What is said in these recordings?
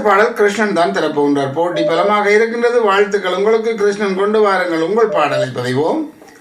பாடல் கிருஷ்ணன் தான் திறப்புகின்றார் போட்டி பலமாக இருக்கின்றது வாழ்த்துக்கள் உங்களுக்கு கிருஷ்ணன் கொண்டு வாருங்கள் உங்கள் பாடலை பதிவோம்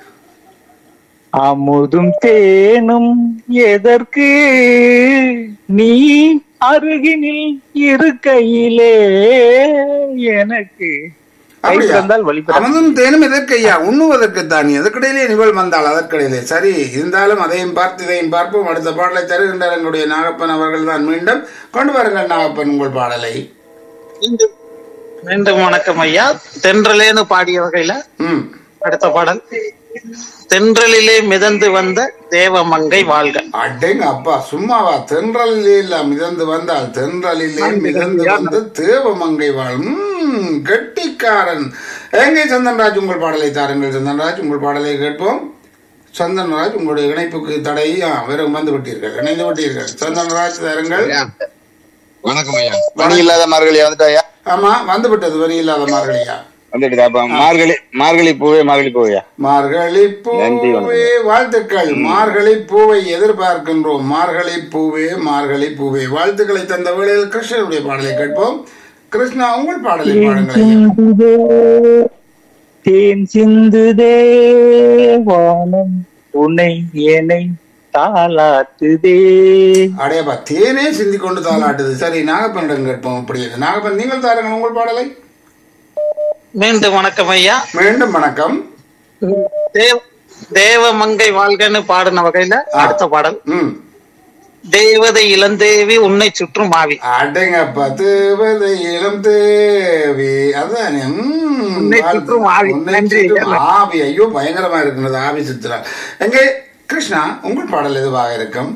அமுதும் தேனும் எதற்கு நீ அருகினில் இருக்கையிலே எனக்கு கை அப்படியா? திறந்தால் வழி பிறக்கும். அமுதும் தேனும் எதற்கையா உண்ணுவதற்கு தான் எதற்கிடையிலே நிகழ் வந்தால் அதற்கிடையிலே சரி இருந்தாலும் அதையும் பார்த்து இதையும் பார்ப்போம் அடுத்த பாடலை தருகின்றார் எங்களுடைய நாகப்பன் அவர்கள் தான் மீண்டும் கொண்டு வாருங்கள் நாகப்பன் உங்கள் பாடலை மீண்டும் மீண்டும் வணக்கம் ஐயா தென்றலேன்னு பாடிய வகையில ம் அடுத்த பாடல் தென்றலிலே மிதந்து வந்த தேவமங்கை வாழ்க அடேங்க அப்பா சும்மாவா தென்றலிலே இல்ல மிதந்து வந்தால் தென்றலிலே மிதந்து வந்து தேவமங்கை வாழ் ம், கெட்டிக்காரன் எங்கே சந்தன்ராஜ் உங்கள் பாடலை தாருங்கள் சந்தன்ராஜ் உங்கள் பாடலை கேட்போம் சந்தன்ராஜ் உங்களுடைய இணைப்புக்கு தடை ஆ, வெறும் வந்து விட்டீர்கள் இணைந்து விட்டீர்கள் சந்தன்ராஜ் தாருங்கள் வணக்கம் ஐயா மணி இல்லாத மார்கழி வந்துட்டாயா ஆமா வந்து விட்டது வரி இல்லாத மார்கழியா வந்துட்டு அப்ப மார்கழி மார்கழி பூவே மார்கழி பூவையா மார்கழி நன்றி, பூவே வணக்கம். வாழ்த்துக்கள் மார்கழி பூவை எதிர்பார்க்கின்றோம் மார்கழி பூவே மார்கழி பூவே வாழ்த்துக்களை தந்த வேளையில் கிருஷ்ணனுடைய பாடலை கேட்போம் கிருஷ்ணா உங்கள் பாடலை பாடுங்கள் ஐயா. சிந்துதே தேன் சிந்துதே வானம் உன்னை என்னை தாளாத்துதே அடையப்பா தேனே சிந்தி கொண்டு தாளாட்டுது சரி நாகப்பனிடம் கேட்போம் அப்படி நாகப்பன் நீங்கள் தாருங்கள் உங்கள் பாடலை மீண்டும் வணக்கம் ஐயா மீண்டும் வணக்கம் தேவ தேவமங்கை வாழ்கன்னு பாடின வகையில அடுத்த பாடல் ம் தேவதை இளந்தேவி உன்னை சுற்றும் ஆவி அடங்கப்பா தேவதை இளம் தேவி அதானே ம், உன்னை சுற்றும் ஆவி. உன்னை நன்றி. சுற்றும் ஆவி ஐயோ பயங்கரமா இருக்கிறது ஆவி சுற்றுலா எங்கே கிருஷ்ணா உங்கள் பாடல் எதுவாக இருக்கும்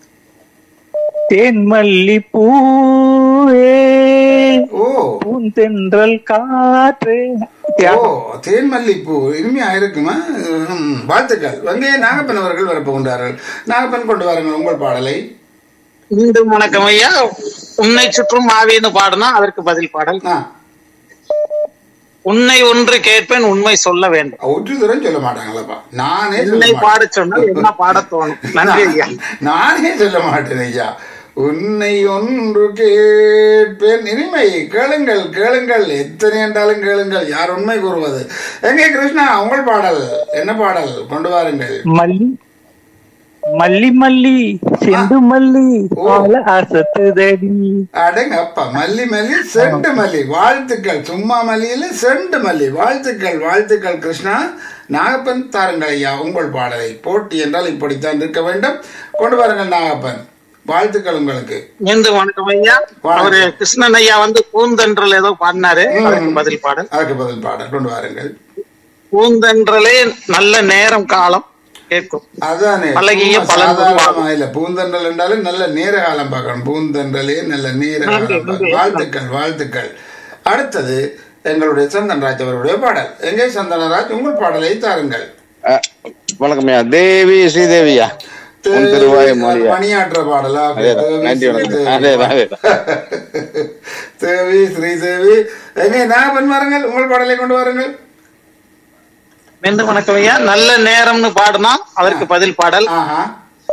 தேன் மல்லி பூவே ஓ பூந்தென்றல் காற்று ஓ தேன்மல்லிப்பூ இனிமையா இருக்குமா ம், வாழ்த்துக்கள் அங்கே நாகப்பன் அவர்கள் வரப்போகின்றார்கள் நாகப்பன் கொண்டு வாருங்கள் உங்கள் பாடலை மீண்டும் வணக்கம் ஐயா உன்னை சுற்றும் ஆவின்னு பாடினா அதற்கு பதில் பாடல் ஆ உன்னை ஒன்று கேட்பேன் உண்மை சொல்ல வேண்டும் ஒற்று தூரம் சொல்ல மாட்டாங்களப்பா நானே சொல்ல உன்னை மாட்டேன். பாடச் சொன்னால் என்ன பாடத் தோணும் நன்றி ஐயா நானே சொல்ல மாட்டேன் ஐயா உன்னை ஒன்று கேட்பேன் இனிமை கேளுங்கள் கேளுங்கள் எத்தனை என்றாலும் கேளுங்கள் யார் உண்மை கூறுவது எங்கே கிருஷ்ணா உங்கள் பாடல் என்ன பாடல் கொண்டு வாருங்கள் மல்லி மல்லி மல்லி செண்டு மல்லி ஓ. பால அசத்துதடி அடங்க அப்பா மல்லி மல்லி செண்டு மல்லி வாழ்த்துக்கள் சும்மா மல்லியில செண்டு மல்லி வாழ்த்துக்கள் வாழ்த்துக்கள் கிருஷ்ணா நாகப்பன் தாருங்கள் ஐயா உங்கள் பாடலை போட்டி என்றால் இப்படித்தான் இருக்க வேண்டும் கொண்டு வாருங்கள் நாகப்பன் வாழ்த்துக்கள் உங்களுக்கு மீண்டும் வணக்கம் ஐயா வணக்கம். அவரு கிருஷ்ணன் ஐயா வந்து பூந்தென்றல் ஏதோ பாடினாரு அதுக்கு பதில் பாடல் அதற்கு பதில் பாடல் கொண்டு வாருங்கள் பூந்தென்றலே நல்ல நேரம் காலம் கேட்கும் அதானே பழகிய சும்மா பலன் சாதாரணமா இல்ல பூந்தென்றல் என்றாலும் நல்ல நேர காலம் பார்க்கணும் பூந்தென்றலே நல்ல நேர காலம் பார்க்கணும். வாழ்த்துக்கள் வாழ்த்துக்கள் அடுத்தது எங்களுடைய சந்தன்ராஜ் அவருடைய பாடல் எங்கே சந்தனராஜ் உங்கள் பாடலை தாருங்கள் அஹ், வணக்கம் ஐயா தேவி ஸ்ரீதேவியா உன் திருவாய் மொழியா பணியாற்ற பாடலா அதேதான். தேவி நன்றி வணக்கம். ஸ்ரீதேவி. அதேதான், அதேதான். தேவி ஸ்ரீதேவி எங்கே நாகப்பன் வாருங்கள் உங்கள் பாடலை கொண்டு வாருங்கள் மீண்டும் வணக்கம் ஐயா நல்ல நேரம்னு பாடினா அதற்கு பதில் பாடல் ஆஹா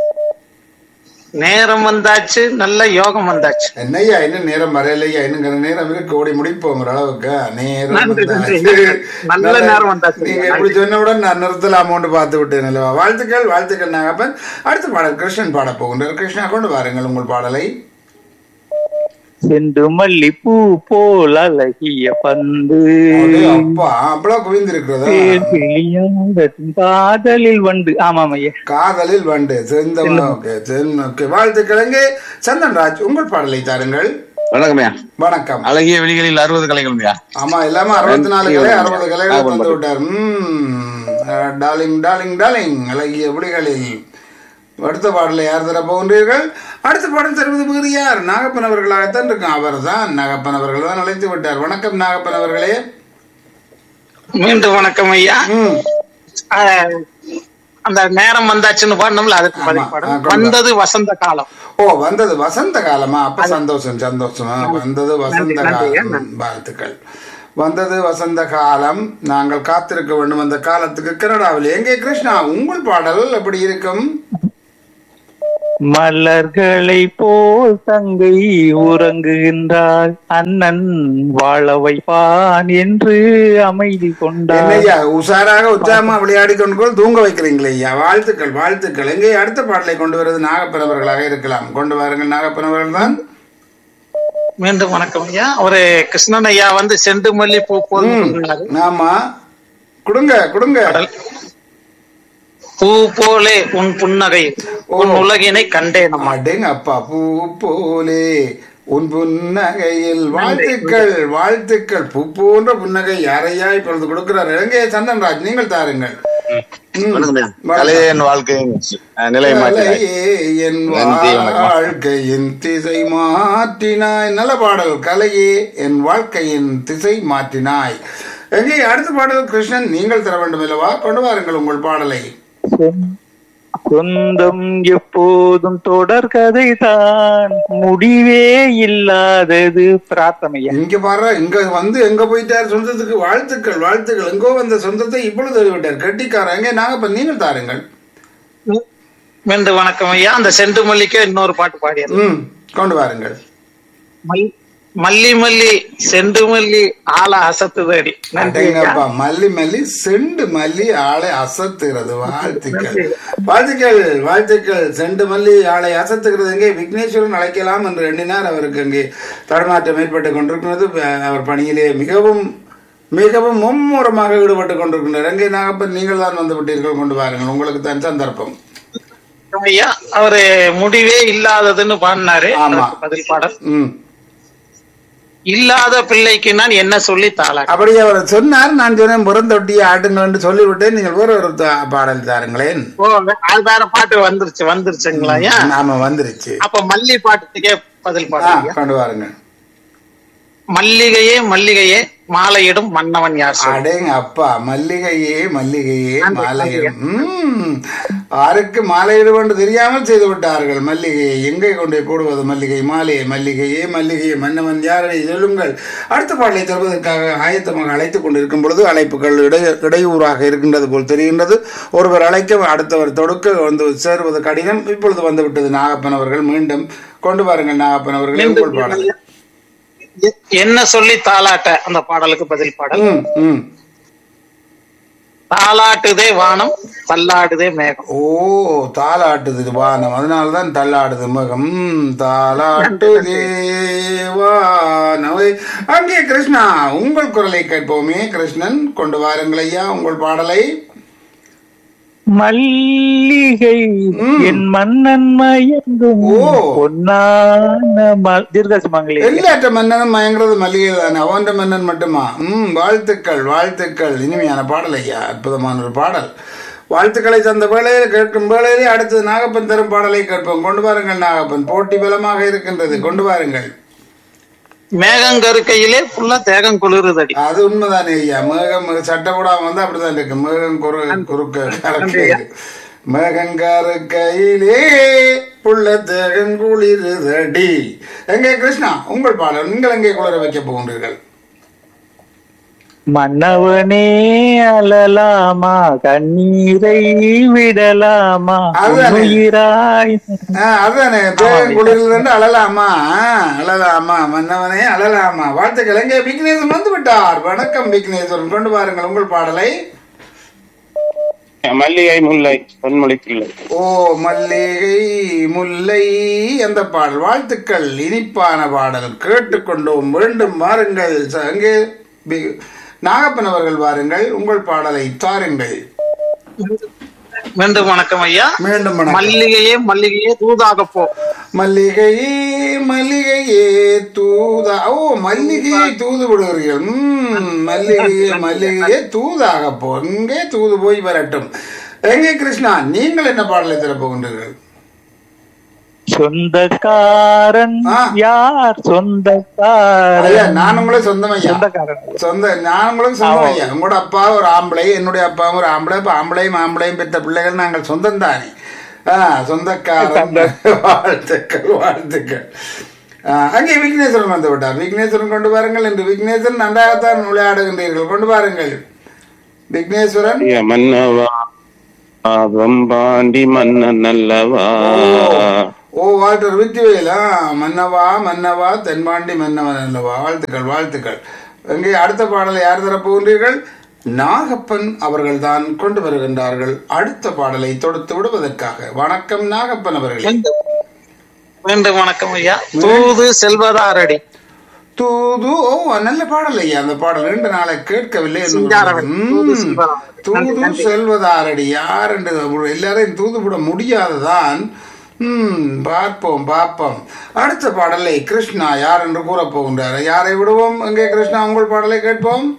நேரம் வந்தாச்சு நல்ல யோகம் வந்தாச்சு என்னய்யா இன்னும் நேரம் வரையிலையா இன்னும் நேரம் இருக்கு ஓடி முடிப்போம் ஒரு அளவுக்கு நேரம் நன்றி, வந்தாச்சு. நன்றி. நல்ல நேரம் வந்தாச்சு. நீங்க எப்படி சொன்னவுடன் நான் நிறுத்தலாமோன்னு பார்த்து விட்டேன் அல்லவா வாழ்த்துக்கள் வாழ்த்துக்கள் நாகப்பன் அடுத்த பாடல் கிருஷ்ணன் பாட போகின்றார் கிருஷ்ணா கொண்டு வாருங்கள் உங்கள் பாடலை செண்டு மல்லி பூ போல் அழகிய பந்து அடே அப்பா அவ்வளவு குவிந்திருக்கிறதா தேன் கிளியாடட்டும் காதலில் வண்டு ஆமாம் ஐயா காதலில் வண்டு செந்த ஓகே செந்த- ஓகே வாழ்த்துக்கள் எங்கே சந்தன்ராஜ் உங்கள் பாடலை தாருங்கள் வணக்கம் ஐயா வணக்கம் அழகிய வெளிகளில் அறுபது கலைகள் ஐயா ஆமா எல்லாமே அறுபத்தி நாலு கலை அறுபது கலைகள் ஆ, தந்து விட்டார் ம் டார்லிங் டார்லிங் டார்லிங் அழகிய விழிகளில் அடுத்த பாடலை யார் தர போகின்றீர்கள் அடுத்த பாடல் தருவது வேறு யார் நாகப்பன் அவர்களாகத்தான் இருக்கும் அவர் தான் நாகப்பன் அவர்கள் தான் அழைத்து விட்டார் வணக்கம் நாகப்பன் அவர்களே மீண்டும் வணக்கம் ஐயா ம் ஆஹ், அந்த நேரம் வந்தாச்சுன்னு பாடினோம்ல அதுக்கு ஆமா, பதில் ஆ, பாடல் கொண்டு வா. வந்தது வசந்த காலம் ஓ வந்தது வசந்த காலமா அப்ப சந்தோஷம் சந்தோஷமா வந்தது வசந்த நன்றி, காலம் வாழ்த்துக்கள் வந்தது வசந்த காலம் நாங்கள் காத்திருக்க வேண்டும் அந்த காலத்துக்கு கனடாவில் எங்கே கிருஷ்ணா உங்கள் பாடல் எப்படி இருக்கும் மலர்களை போல் தங்கை உறங்குகின்றாள் அண்ணன் வாழ வைப்பான் என்று அமைதி கொண்டார் என்னய்யா உஷாராக உற்சாகமா விளையாடி கொண்டு தூங்க வைக்கிறீங்களே ஐயா வாழ்த்துக்கள் வாழ்த்துக்கள் எங்கே அடுத்த பாடலை கொண்டு வருவது நாகப்பனவர்களாக இருக்கலாம் கொண்டு வாருங்கள் நாகப்பனவர்கள் தான் மீண்டும் வணக்கம் ஐயா ஒரு கிருஷ்ணன் ஐயா வந்து செண்டு மல்லி பூ போல் சொன்னாரு. ஆமா கொடுங்க கொடுங்க பூ போலே உன் புன்னகை உன் உலகினை கண்டேன் அம்மா அடேங்க அப்பா பூ போலே உன் புன்னகையில் வாழ்த்துக்கள் வாழ்த்துக்கள் பூ போன்ற புன்னகை யாரையா இப்பொழுது கொடுக்கிறார் எங்கே சந்தன்ராஜ் நீங்கள் தாருங்கள் ம். வணக்கம். கலையே என் வாழ்க்கையின் அஹ், நிலை மாற்றினாய் கலையே என் நன்றி, வணக்கம். வாழ்க்கையின் திசை மாற்றினாய் நல்ல பாடல் கலையே என் வாழ்க்கையின் திசை மாற்றினாய் எங்கே அடுத்த பாடல் கிருஷ்ணன் நீங்கள் தர வேண்டும் அல்லவா கொண்டு வாருங்கள் உங்கள் பாடலை சொந்தம் எப்போதும் தொடர் கதை தான் முடிவே இல்லாதது பிரார்த்தனையா இங்க பாரு இங்க வந்து எங்க போயிட்டார் சொந்தத்துக்கு வாழ்த்துக்கள் வாழ்த்துக்கள் எங்கோ வந்த சொந்தத்தை இப்பொழுது விட்டார் கட்டிக்காரன் எங்கே நாகப்பன் நீங்கள் தாருங்கள் மீண்டும் வணக்கம் ஐயா அந்த செண்டு மல்லிக்கு இன்னொரு பாட்டு பாடியது ம் கொண்டு வாருங்கள் மல்- மல்லி மல்லி செண்டு மல்லி ஆள அசத்துதடி நன்றி ஐயா. அடேங்கப்பா மல்லி மல்லி செண்டு மல்லி ஆளை அசத்துகிறது வாழ்த்துக்கள் வாழ்த்துக்கள் வாழ்த்துக்கள் செண்டு மல்லி ஆளை அசத்துகிறது எங்கே விக்னேஸ்வரன் அழைக்கலாம் என்று எண்ணினார் அவருக்கு அங்கே தடுமாற்றம் ஏற்பட்டுக் கொண்டிருக்கிறது அஹ் அவர் பணியிலே மிகவும் மிகவும் மும்முரமாக ஈடுபட்டு கொண்டிருக்கின்றார் எங்கே நாகப்பன் நீங்கள் தான் வந்து விட்டீர்கள் கொண்டு வாருங்கள் உங்களுக்கு தான் சந்தர்ப்பம் ஐயா அவரு முடிவே இல்லாததுன்னு பாடினாரு ஆமா. அதுக்கு பதில் பாடல் ம் இல்லாத பிள்ளைக்கு நான் என்ன சொல்லி தாளா அப்படி அவர் சொன்னார் நான் சொன்னேன் புறந்தொட்டியை ஆட்டுங்க என்று சொல்லிவிட்டேன் நீங்கள் வேற ஒரு த- பாடல் தாருங்களேன் ஓ அது வேற பாட்டு வந்துருச்சு வந்துருச்சுங்களா ஐயா நாம வந்துருச்சு அப்ப மல்லி பாட்டுக்கே பதில் ஆ, பாடுங்க கொண்டு வாருங்க மல்லிகையே மல்லிகையே மாலையிடும் மன்னவன் யார் சொல் அடேங்க அப்பா மல்லிகையே மல்லிகையே மாலையிடும் ம், ஆருக்கு மாலையிடும் என்று தெரியாமல் செய்து விட்டார்கள் மல்லிகையை எங்கே கொண்டு போய் போடுவது மல்லிகை மாலையை மல்லிகையே மல்லிகையே மன்னவன் யாரனை சொல்லுங்கள் அடுத்த பாடலை தருவதற்காக ஆயத்தமாக அழைத்துக் கொண்டிருக்கும் பொழுது அழைப்புகள் இடை இடையூறாக இருக்கின்றது போல் தெரிகின்றது ஒருவர் அழைக்க அடுத்தவர் தொடுக்க வந்து சேருவது கடினம் இப்பொழுது வந்துவிட்டது நாகப்பன் அவர்கள் மீண்டும் கொண்டு வாருங்கள் நாகப்பன் அவர்கள் உங்கள் பாடல் என்ன சொல்லி தாளாட்ட அந்த பாடலுக்கு பதில் பாடல் ம் ம் தாளாட்டுதே வானம் தள்ளாடுதே மேகம் ஓ தாளாட்டுது வானம் அதனாலதான் தள்ளாடுது முகம் தாளாட்டுதே வானம் அங்கே கிருஷ்ணா உங்கள் குரலை கேட்போமே கிருஷ்ணன் கொண்டு வாருங்கள் ஐயா உங்கள் பாடலை மல்லிகை என் மன்னன் மயங்கும் ஓ. பொன்னான மல்- தீர்காசி மங்களி எல்லாற்ற மன்னனும் மயங்கிறது மல்லிகை தானே அவன்ற மன்னன் மட்டுமா ம் வாழ்த்துக்கள் வாழ்த்துக்கள் இனிமையான பாடல் ஐயா அற்புதமான ஒரு பாடல் வாழ்த்துக்களை தந்த வேளையில் கேட்கும் வேளையிலே அடுத்தது நாகப்பன் தரும் பாடலை கேட்போம் கொண்டு வாருங்கள் நாகப்பன் போட்டி பலமாக இருக்கின்றது கொண்டு வாருங்கள் மேகம் கருக்கையிலே ஃபுல்லா தேகம் குளிருதடி அது உண்மைதானே ஐயா மேகம் சட்டை போடாம வந்தா அப்படிதான் இருக்கு மேகம் குறு குறுக்க கறக்கு மேகங்காரு கையிலே புள்ள தேகங்குளிருதடி எங்கே கிருஷ்ணா உங்கள் பாடல் நீங்கள் எங்கே குளிர வைக்க போகின்றீர்கள் மன்னவனே அழலாமா கண்ணீரை விடலாமா அதுதானே. உயிராய் ஆ, அதானே தேகம் குளிர்ந்து அழலாமா ஆ, அழலாமா மன்னவனே அழலாமா வாழ்த்துக்கள் எங்கே விக்னேஸ்வரன் வந்து விட்டார் வணக்கம் விக்னேஸ்வரன் கொண்டு வாருங்கள் உங்கள் பாடலை மல்லிகை முல்லை பொன்மொழி பிள்ளை ஓ மல்லிகை முல்லை அந்த பாடல் வாழ்த்துக்கள் இனிப்பான பாடல் கேட்டுக்கொண்டோம் மீண்டும் வாருங்கள் ச- அங்கே பி- நாகப்பன் அவர்கள் வாருங்கள் உங்கள் பாடலை தாருங்கள் மீண்டும் வணக்கம் ஐயா மீண்டும் வணக்கம் மல்லிகையே மல்லிகையே தூதாக போ மல்லிகையே மல்லிகையே தூதா ஓ மல்லிகையை தூது விடுகிறீர்கள் ம், மல்லிகையே மல்லிகையே தூதாக போ எங்கே தூது போய் வரட்டும் எங்கே கிருஷ்ணா நீங்கள் என்ன பாடலை தரப்போகின்றீர்கள் சொந்தக்காரன் ஆ. யார் ஐயா சொந்தக்காரன் நான் உங்களே சொந்தமையா சொந்தக்காரன் சொந்த நான் உங்களுக்கு சொந்தம் ஐயா உங்களோட அப்பா ஒரு ஆம்பளை என்னுடைய அப்பாவும் ஒரு ஆம்பளை இப்ப ஆம்பளையும் ஆம்பளையும் பெற்ற பிள்ளைகள் நாங்கள் சொந்தம் தானே ஆ, சொந்தக்காரன் வாழ்த்துக்கள் வாழ்த்துக்கள் ஆ, அங்கே விக்னேஸ்வரன் வந்து விட்டார் விக்னேஸ்வரன் கொண்டு வாருங்கள் என்று விக்னேஸ்வரன் நன்றாகத்தான் விளையாடுகின்றீர்கள் கொண்டு வாருங்கள் விக்னேஸ்வரன் ஐயா, மன்னவா ஆதம் பாண்டி மன்னன் அல்லவா ஓ வால்டர் வித்திவேலா மன்னவா மன்னவா தென்பாண்டி மன்னவன் அல்லவா வாழ்த்துக்கள் வாழ்த்துக்கள் எங்கே அடுத்த பாடலை யார் தரப்போகின்றீர்கள் நாகப்பன் அவர்கள் தான் கொண்டு வருகின்றார்கள் அடுத்த பாடலை தொடுத்து விடுவதற்காக வணக்கம் நாகப்பன் அவர்களே மீண்டும் மீண்டும் வணக்கம் ஐயா தூது செல்வதாரடி தூது ஓ நல்ல பாடல் ஐயா அந்த பாடல் ரெண்டு நாளை கேட்கவில்லை என்று சிங்காரவன். ம், தூது செல்வதாரடி. நன்றி, தூது நன்றி. செல்வதாரடி யார் என்று எல்லாரையும் தூது விட முடியாதுதான் ம் பார்ப்போம் பார்ப்போம் அடுத்த பாடலை கிருஷ்ணா யார் என்று கூறப் போகின்றார் யாரை விடுவோம் எங்கே கிருஷ்ணா உங்கள் பாடலை கேட்போம்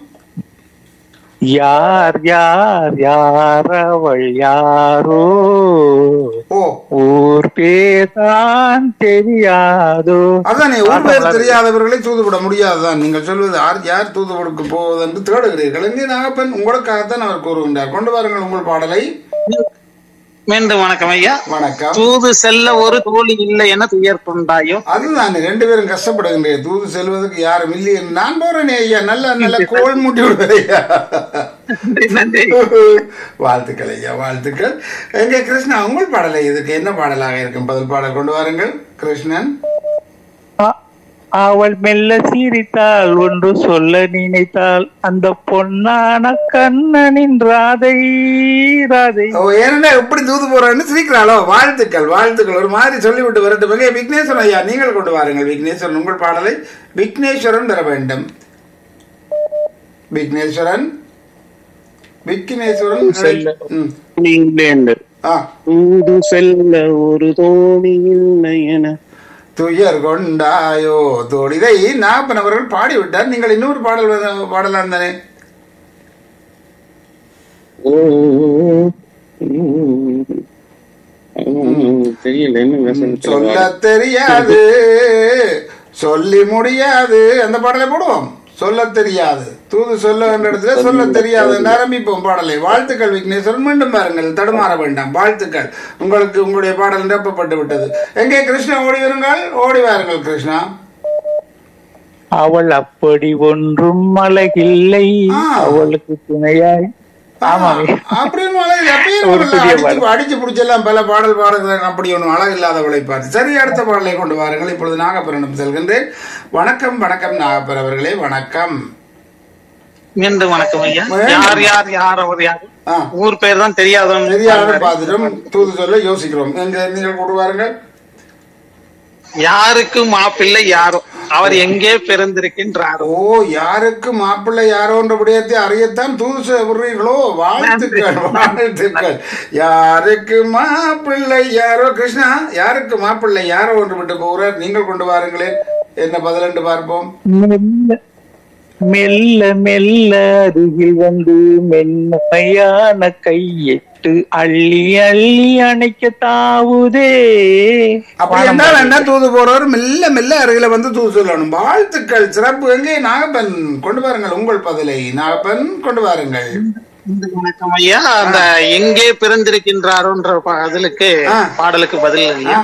யார் யார் யார் அவள் யாரோ ஓ ஊர் பேதான் தெரியாதோ அதானே ஒரு பேர் தெரியாதவர்களை தூது விட முடியாதுதான் நீங்கள் சொல்வது யார் யார் தூது விடுக்கு போவது என்று தேடுகிறீர்கள் எங்கே நாகப்பன் உங்களுக்காகத்தான் அவர் கூறுகின்றார் கொண்டு வாருங்கள் உங்கள் பாடலை மீண்டும் வணக்கம் ஐயா வணக்கம் தூது செல்ல ஒரு தோழி இல்லை என துயர் கொண்டாயோ அதுதான் ரெண்டு பேரும் கஷ்டப்படுகின்றேன் தூது செல்வதற்கு யாரும் இல்லை என்று நான் போறேனே ஐயா நல்ல நல்ல கோல் முட்டி விடுவேன் ஐயா நன்றி வாழ்த்துக்கள் ஐயா வாழ்த்துக்கள் எங்க கிருஷ்ணா உங்கள் பாடலை இதுக்கு என்ன பாடலாக இருக்கும் பதில் பாடல் கொண்டு வாருங்கள் கிருஷ்ணன் அ- அவள் மெல்ல சிரித்தாள் ஒன்று சொல்ல நினைத்தாள் அந்த பொன்னான கண்ணனின் ராதை ராதை ஓ ஏன்னா எப்படி தூது போறான்னு சிரிக்கிறாளோ வாழ்த்துக்கள் வாழ்த்துக்கள் ஒரு மாதிரி சொல்லிவிட்டு வரட்டும் எங்கே விக்னேஸ்வரன் ஐயா நீங்கள் கொண்டு வாருங்கள் விக்னேஸ்வரன் உங்கள் பாடலை விக்னேஸ்வரன் பெற வேண்டும் விக்னேஸ்வரன் விக்னேஸ்வரன் செல்ல. ம். இங்கிலாந்து ஆ தூது செல்ல ஒரு தோணி இல்லை என துயர் கொண்டாயோ தோழி இதை நாப்பன் அவர்கள் பாடிவிட்டார் நீங்கள் இன்னொரு பாடல் வந்து- பாடலாம் தானே ஓ ம், ம், தெரியல என்ன சொல்ல மெசேஜ் தெரியாது சொல்லி முடியாது அந்த பாடலை போடுவோம் சொல்ல தெரியாது தூது சொல்ல வேண்டிய இடத்துல சொல்ல தெரியாது என்று ஆரம்பிப்போம் பாடலை வாழ்த்துக்கள் விக்னேஸ்வரன் மீண்டும் பாருங்கள் தடுமாற வேண்டாம் வாழ்த்துக்கள் உங்களுக்கு உங்களுடைய பாடல் நிரப்பப்பட்டு விட்டது எங்கே கிருஷ்ணா ஓடி வருங்கள் ஓடி வாருங்கள் கிருஷ்ணா அவள் அப்படி ஒன்றும் அழகில்லை ஆ. அவளுக்கு துணையாய் ஆமாங்க அப்படின்னு அழகு அப்பயே ஒரு நல்லா புதிய அடிச்சு அடிச்சு பிடிச்செல்லாம் பல பாடல் பாடுகிறாங்க அப்படி ஒன்றும் அழகு இல்லாதவளை பார்த்து சரி அடுத்த பாடலை கொண்டு வாருங்கள் இப்பொழுது நாகப்பரனிடம் செல்கின்றேன் வணக்கம் வணக்கம் நாகப்பர் அவர்களே வணக்கம் மீண்டும் வணக்கம் ஐயா மீண்டும். யார் யார் யார் அவர் யார் ஆ ஊர் பேர் தான் தெரியாதவன் தெரியாத பார்த்துட்டோம் தூது சொல்ல யோசிக்கிறோம் எங்க நீங்கள் கொண்டு வாருங்கள் யாருக்கு மாப்பிள்ளை யாரோ அவர் எங்கே பிறந்திருக்கின்றாரோ ஓ யாருக்கு மாப்பிள்ளை யாரோன்ற விடயத்தை அறியத்தான் தூது சொல்றீர்களோ வாழ்த்துக்கள் வாழ்த்துக்கள் யாருக்கு மாப்பிள்ளை யாரோ கிருஷ்ணா யாருக்கு மாப்பிள்ளை யாரோ ஒன்று விட்டு போகிறார் நீங்கள் கொண்டு வாருங்களேன் என்ன பதில் என்று பார்ப்போம் மெல்ல மெல்ல மெல்ல அருகில் வந்து மென்மையான கையிட்டு அள்ளி அள்ளி அணைக்க தாவுதே அப்படி என்றால் என்ன தூது போறவர் மெல்ல மெல்ல அருகில வந்து தூது சொல்லணும் வாழ்த்துக்கள் சிறப்பு எங்கே நாகப்பன் கொண்டு வாருங்கள் உங்கள் பதிலை நாகப்பன் கொண்டு வாருங்கள் மீண்டும் வணக்கம் ஐயா அந்த எங்கே பிறந்திருக்கின்றாரோன்ற பதிலுக்கு ஆ. பாடலுக்கு பதில் ஆ, ஐயா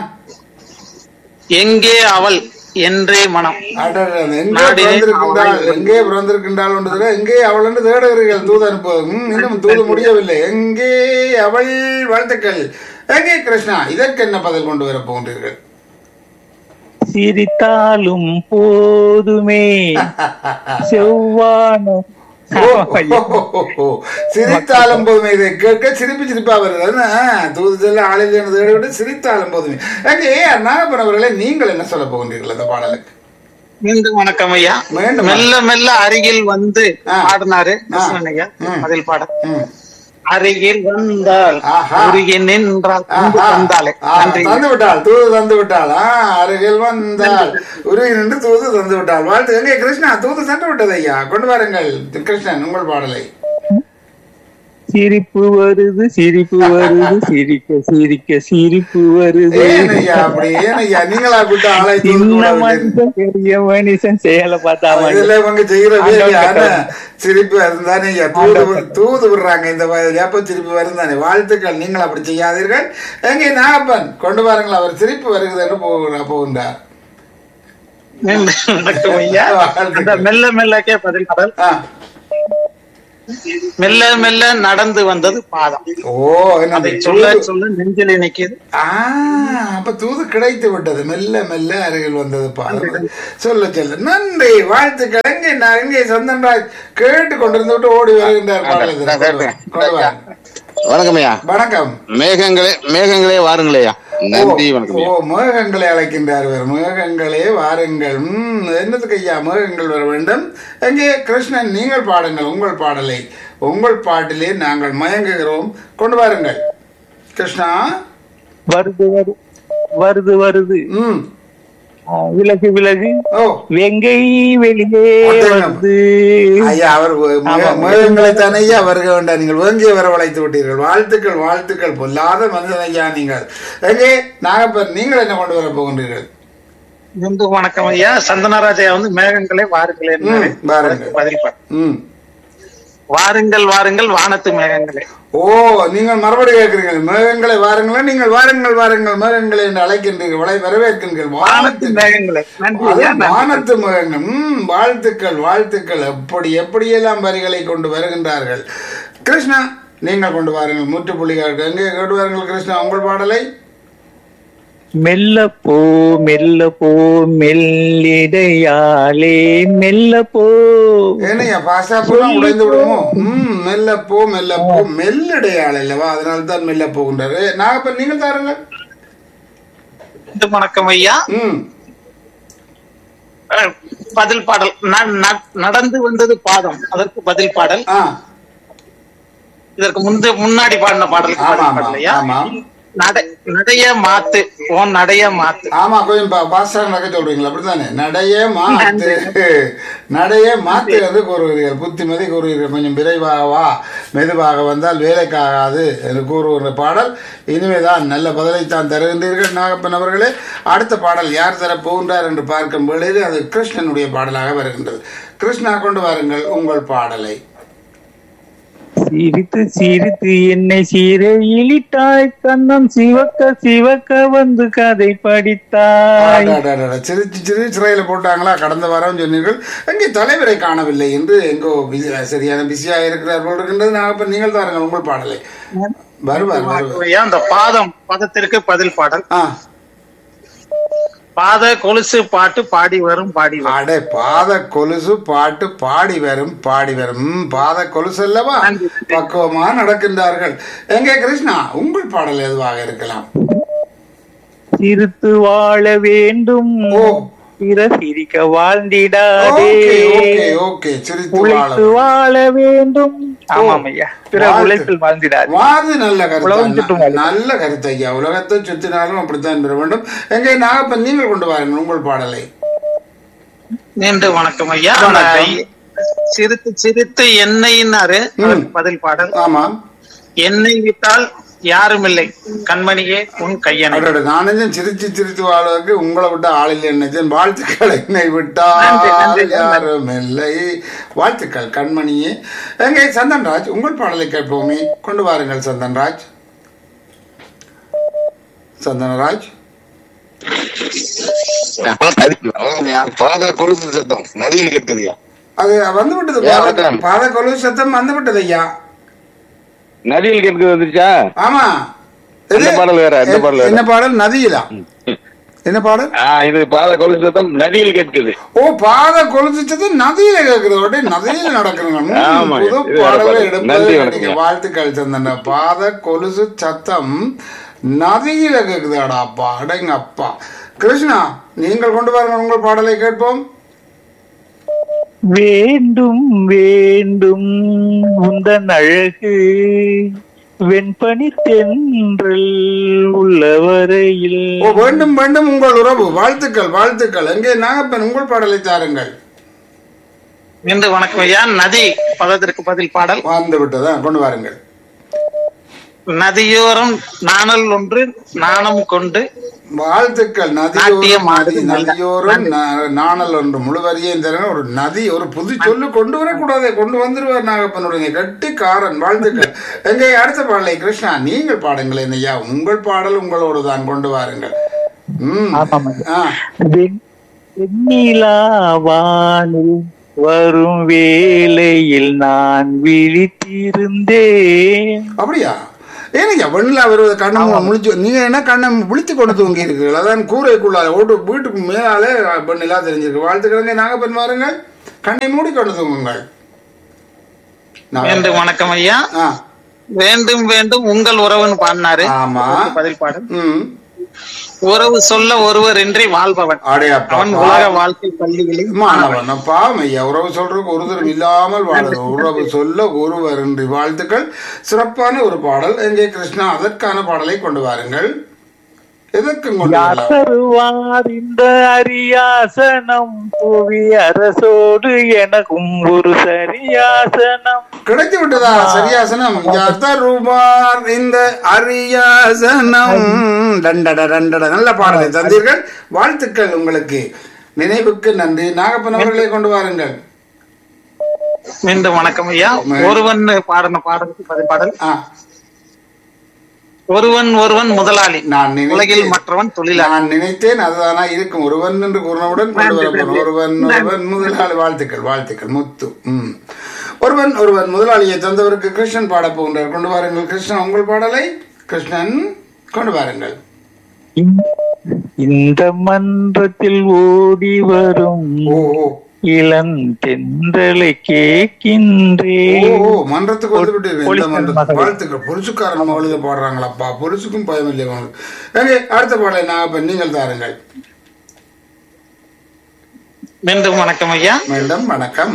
எங்கே அவள் என்றே மனம் அடடட, எங்கே நாடினே பிறந்திருக்கின்றாள் அவள் எங்கே பிறந்திருக்கின்றாள் என்று தெரியல. எங்கே அவள் என்று தேடுகிறீர்கள் தூது அனுப்புவது ம், இன்னும் தூது முடியவில்லை எங்கே அவள் வாழ்த்துக்கள் எங்கே கிருஷ்ணா இதற்கு என்ன பதில் கொண்டு வர போகின்றீர்கள் சிரித்தாலும் போதுமே செவ்வான ஓ, ஓ, ஓ, ஓ. சிரித்தாலும் போதுமே இதை கேட்க சிரிப்பு சிரிப்பா வருது என்ன? தூது செல்ல ஆளில் என்று தேடிவிட்டு சிரித்தாலும் போதுமே எங்கே நாகப்பன் அவர்களே நீங்கள் என்ன சொல்ல போகின்றீர்கள் அந்த பாடலுக்கு மீண்டும் வணக்கம் ஐயா மீண்டும் மெல்ல மெல்ல அருகில் வந்து ஆ. பாடினாரு கிருஷ்ணன் ஐயா ம். பதில் பாட ம். அருகில் வந்தால் ஆஹா. உருகி நின்றால் அன்பு ஆஹா. தந்தாலே ஆ, நன்றி தந்து விட்டாள் தூது தந்து விட்டாள் ஆ, அருகில் வந்தாள் உருகி நின்று தூது தந்து விட்டாள் வாழ்த்து எங்கே கிருஷ்ணா தூது சென்று விட்டது ஐயா கொண்டு வாருங்கள் கிருஷ்ணன் உங்கள் பாடலை சிரிப்பு வருது சிரிப்பு வருது சிரிக்க சிரிக்க சிரிப்பு வருது ஏன் ஐயா அப்படி ஏன் ஐயா நீங்களா கூட்ட ஆளை தூது சின்ன போட விட்டீங்க? மனுஷன் பெரிய மனுஷன் செயலை பார்த்தா அவன் இதுல இவங்க செய்யற வேலையான ஆண்டவன் சிரிப்பு வருந்தானே ஐயா தூது வி- தூது விடுறாங்க இந்த வயதுல எப்ப சிரிப்பு வருந்தானே வாழ்த்துக்கள் நீங்கள் அப்படி செய்யாதீர்கள் எங்கே நாகப்பன் கொண்டு வாருங்கள் அவர் சிரிப்பு வருகிறது என்று போகிறார் போகின்றார் மீண்டும் வணக்கம் ஐயா அந்த வாழ்த்துக்கள். மெல்ல மெல்லக்கே பதில் பாடல் ஆ, மெல்ல மெல்ல நடந்து வந்தது பாதம் ஓ என்ன அதை அந்த சொல்ல தூது- சொல்ல நெஞ்சில் நினைக்குது ஆ அப்ப தூது கிடைத்து விட்டது மெல்ல மெல்ல அருகில் வந்தது பாதம் சொல்ல சொல்ல நன்றி வாழ்த்துக்கள் எங்கே நான் எங்கே சந்தன்ராஜ் கேட்டு கொண்டிருந்து விட்டு ஓடி வருகின்றார் பாடலை நான் கேட்டேன். கொண்டு வாருங்க. வணக்கம் ஐயா வணக்கம் மேகங்களே மேகங்களே வாருங்களே ஐயா நன்றி வணக்கம் ஓ ஐயா மேகங்களை அழைக்கின்றார் இவர் மேகங்களே வாருங்கள் ம் என்னதுக்கு ஐயா மேகங்கள் வர வேண்டும் எங்கே கிருஷ்ணன் நீங்கள் பாடுங்கள் உங்கள் பாடலை உங்கள் பாட்டிலே நாங்கள் மயங்குகிறோம் கொண்டு வாருங்கள் கிருஷ்ணா வருது வருது வருது வருது ம் ஆ, விலகு விலகு ஓ வெங்கை வெளியே ஒட்டகம். வருது ஐயா அவர் மேகங்களை தானே ஐயா வருக வேண்டாம் நீங்கள் வேங்கிய வரவழைத்து விட்டீர்கள் வாழ்த்துக்கள் வாழ்த்துக்கள் பொல்லாத மனிதன் ஐயா நீங்கள் எங்கே நாகப்பன் நீங்கள் என்ன கொண்டு வர போகின்றீர்கள் இந்து வணக்கம் ஐயா சந்தனராஜையா வந்து மேகங்களே வாருங்களே ம், வாருங்கள். பதில் பாடல் ம் வாருங்கள் வாருங்கள் வானத்து மேகங்களே ஓ நீங்கள் மறுபடியும் கேட்கிறீர்கள் மேகங்களை வாருங்கள் நீங்கள் வாருங்கள் வாருங்கள் மேகங்களை என்று அழைக்கின்றீர்கள் வளை வரவேற்கின்றீர்கள் வானத்து வானத்து மேகங்களே நன்றி அது ஐயா நன்றி. வானத்து மேகங்கள் ம் வாழ்த்துக்கள் வாழ்த்துக்கள் எப்படி எப்படியெல்லாம் வரிகளை கொண்டு வருகின்றார்கள் கிருஷ்ணா நீங்கள் கொண்டு வாருங்கள் முற்றுப்புள்ளிகள் எங்கே கொண்டு வாருங்கள் கிருஷ்ணா உங்கள் பாடலை மெல்ல போ மெல்ல போ மெல்லிடையாலே மெல்ல போ ஏனையா பாசாப்பெல்லாம் உடைந்து விடுமோ ம் மெல்ல போ மெல்ல போ மெல்லடையாள் அல்லவா அதனால தான் மெல்ல போகின்றாரு நாகப்பன் நீங்கள் தாருங்கள் இந்து வணக்கம் ஐயா ம் அஹ், பதில் பாடல் ந- ந- நடந்து வந்தது பாதம் அதற்கு பதில் பாடல் ஆ இதற்கு முந்தை முன்னாடி பாடின பாடலுக்கு ஆமா பதில் ஆமா பாடல் ஐயா ஆமா நட நடைய மாத்து உன் நடைய மாத்து ஆமா கொஞ்சம் பா- பாஸ்டா நடக்க சொல்றீங்களா அப்படித்தானே நடைய மாத்து நடைய மாத்து என்று கூறுகிறீர்கள் புத்திமதி கூறுகிறீர்கள் கொஞ்சம் விரைவாக வா மெதுவாக வந்தால் வேலைக்காகாது என்று கூறுகிற பாடல் இனிமேதான் நல்ல பதிலைத்தான் தருகின்றீர்கள் நாகப்பன் அவர்களே அடுத்த பாடல் யார் தர போகின்றார் என்று பார்க்கும் வேளையில் அது கிருஷ்ணனுடைய பாடலாக வருகின்றது கிருஷ்ணா கொண்டு வாருங்கள் உங்கள் பாடலை சிரித்து சிரித்து என்னை சீரை இழித்தாய் கண்ணம் சிவக்க சிவக்க வந்து கதை படித்தாய் அடாடாடாடா. சிரிச்சு சிரிச்சு சிறையில போட்டாங்களா கடந்த வாரம் சொன்னீர்கள் எங்கே தலைவரை காணவில்லை என்று எங்கோ பிஸி- சரியான பிஸியாக இருக்கிறார் போல் இருக்கின்றது நாகப்பன் நீங்கள் தாருங்கள் உங்கள் பாடலை வருவார் வருவார் ஐயா அந்த பாதம் பதத்திற்கு பதில் பாடல் ஆ பாத கொலுசு பாட்டு பாடி வரும் பாடி வரும் அடே பாத கொலுசு பாட்டு பாடி வரும் பாடி வரும் ம், பாத கொலுசு அல்லவா நன்றி. பக்குவமா நடக்கின்றார்கள் எங்கே கிருஷ்ணா உங்கள் பாடல் எதுவாக இருக்கலாம் சிரித்து வாழ வேண்டும் ஓ. பிற சிரிக்க வாழ்ந்திடாதே ஓகே ஓகே ஓகே சிரித்து வாழ உழைத்து வாழ வேண்டும் ஆமாம் ஐயா பிற வாழ்த்து. உழைப்பில் வாழ்ந்திடாதே வாது நல்ல உலகம் கருத்து சுற்றும் வாழ்க்கை. நல்ல கருத்து ஐயா உலகத்தை சுற்றினாலும் அப்படித்தான் பெற வேண்டும் எங்கே நாகப்பன் நீங்கள் கொண்டு வாருங்கள் உங்கள் பாடலை மீண்டும் வணக்கம் ஐயா வணக்கம். அந்த சிரித்து சிரித்து எண்ணெயினாரு அதற்கு பதில் பாடல் ஆமாம் எண்ணெய் விட்டால் யாரும் இல்லை கண்மணியே உன் கையனை அடடே, நானே சிரிச்சு சிரித்து வாழ்வதற்கு உங்களை விட்ட ஆளில் நினைச்சேன் வாழ்த்துக்கள் என்னை நன்றி, விட்டால் நன்றி. யாரும் இல்லை வாழ்த்துக்கள் கண்மணியே எங்கே சந்தன்ராஜ் உங்கள் பாடலை கேட்போமே கொண்டு வாருங்கள் சந்தன்ராஜ் சந்தனராஜ் பாத கொலுசு சத்தம் நதியில் கேட்குதுயா அது வந்து விட்டது ஏன் பாத- வந்தேன்? பாத கொலு சத்தம் வந்து விட்டது ஐயா நதியில் கேட்குது வந்துருச்சா ஆமா அந்த எது? பாடல் வேற, அந்த எ- பாடல் வேற. என்ன பாடல் நதியிலா என்ன பாடல் ஆ இது பாத கொலுசு சத்தம் நதியில் கேட்குது ஓ பாத கொலுசிச்சது நதியில கேக்குது உடனே நதியில நடக்குதுங்க ம், ஆமா, புது இது வேற பாடலை பாடல். எடுப்பது நன்றி, நீங்க வணக்கம். வாழ்த்துக்கள் சந்தன பாத கொலுசு சத்தம் நதியில கேக்குது அடா அப்பா அடங்க அப்பா கிருஷ்ணா நீங்கள் கொண்டு வாருங்கள் உங்கள் பாடலை கேட்போம் வேண்டும் வேண்டும் உந்தன் அழகு வெண்பனி தென்றல் உள்ள வரையில் ஓ வேண்டும் வேண்டும் உங்கள் உறவு வாழ்த்துக்கள் வாழ்த்துக்கள் எங்கே நாகப்பன் உங்கள் பாடலை தாருங்கள் மீண்டும் வணக்கம் ஐயா நதி பதத்திற்கு பதில் பாடல் வந்து விட்டதா கொண்டு வாருங்கள் நதியோரம் நாணல் ஒன்று நாணம் கொண்டு வாழ்த்துக்கள் நதியோரம் நாட்டியம் நதி ஆடுது நல்ல. நதியோரம் நா- நாணல் ஒன்று முழுவரியும் தரணும் ஒரு நதி ஒரு புது சொல்லு கொண்டு வரக்கூடாதே கொண்டு வந்துருவார் நாகப்பனுடைய கட்டிக்காரன் வாழ்த்துக்கள் எங்கே அடுத்த பாடலை கிருஷ்ணா நீங்கள் பாடுங்களேன் ஐயா உங்கள் பாடல் உங்களோடு தான் கொண்டு வாருங்கள் ம் ஆமாம் ஐயா. ஆ வெண்- வெண்ணிலா வானில் வரும் வேளையில் நான் விழித்திருந்தேன் அப்படியா ஏனையா வெண்ணிலா வருவது கண்ணை முழிச்சு நீங்க என்ன கண்ணை விழித்து கொண்டு தூங்கி இருக்கிறீர்கள் அதான் கூரைக்குள்ளால ஓட்டு வீட்டுக்கு மேலாலே வெண்ணிலா தெரிஞ்சிருக்கு வாழ்த்துக்கிறங்க நாங்க பெண்மாருங்கள் கண்ணை மூடி கொண்டு தூங்குங்கள் நான்- மீண்டும் வணக்கம் ஐயா ஆ, வேண்டும் வேண்டும் உங்கள் உறவுன்னு பாடினாரு ஆமா. அதற்கு பதில் பாடல் ம் உறவு சொல்ல ஒருவர் இன்றி வாழ்பவன் அடே அப்பா அவன் உலக வாழ்க்கை பள்ளிகளில் மாணவன் பாவம் ஐயா உறவு சொல்றதுக்கு ஒருத்தரும் இல்லாமல் வாழுது உறவு சொல்ல ஒருவர் என்று வாழ்த்துக்கள் சிறப்பான ஒரு பாடல் எங்கே கிருஷ்ணா அதற்கான பாடலை கொண்டு வாருங்கள் எதற்கும் கொண்டு யார் வரலாம் தருவார் இந்த அரியாசனம் புவி அரசோடு எனக்கும் ஒரு சரியாசனம் கிடைத்து விட்டதா சரியாசனம் யார் தருவார் இந்த அரியாசனம் டண்டட டண்டட நல்ல பாடலை தந்தீர்கள் வாழ்த்துக்கள் உங்களுக்கு நினைவுக்கு நன்றி நாகப்பன் அவர்களை கொண்டு வாருங்கள் மீண்டும் வணக்கம் ஐயா ஒருவன் பாடின பாடலுக்கு பதில் பாடல் ஆ, ஒருவன் ஒருவன் முதலாளி நான் நினைத்தேன் உலகில் மற்றவன் தொழிலாளி நான் நினைத்தேன் அதுதானா இருக்கும் ஒருவன் என்று கூறினவுடன் கொண்டு வரப்படும் ஒருவன் ஒருவன் முதலாளி வாழ்த்துக்கள் வாழ்த்துக்கள் முத்து ம் ஒருவன் ஒருவன் முதலாளியை தந்தவருக்கு கிருஷ்ணன் பாட போகின்றார் கொண்டு வாருங்கள் கிருஷ்ணன் உங்கள் பாடலை கிருஷ்ணன் கொண்டு வாருங்கள் இந்த- இந்த மன்றத்தில் ஓடி வரும் ஓ ஓ இளந்தென்றலை ஓ கேட்கின்றேன் ஓ மன்றத்துக்கு வந்து விட்டு இந்த போலீஸ்காரன் மன்றத்துக்கு மகள். வாழ்த்துக்கள் பொலிசுக்காரன் மகளிர் பாடுறாங்களப்பா பொலிசுக்கும் பயம் இல்லை அவங்களுக்கு எங்கே அடுத்த பாடலை நான் நீங்கள் தாருங்கள் மீண்டும் வணக்கம் ஐயா மேடம் வணக்கம்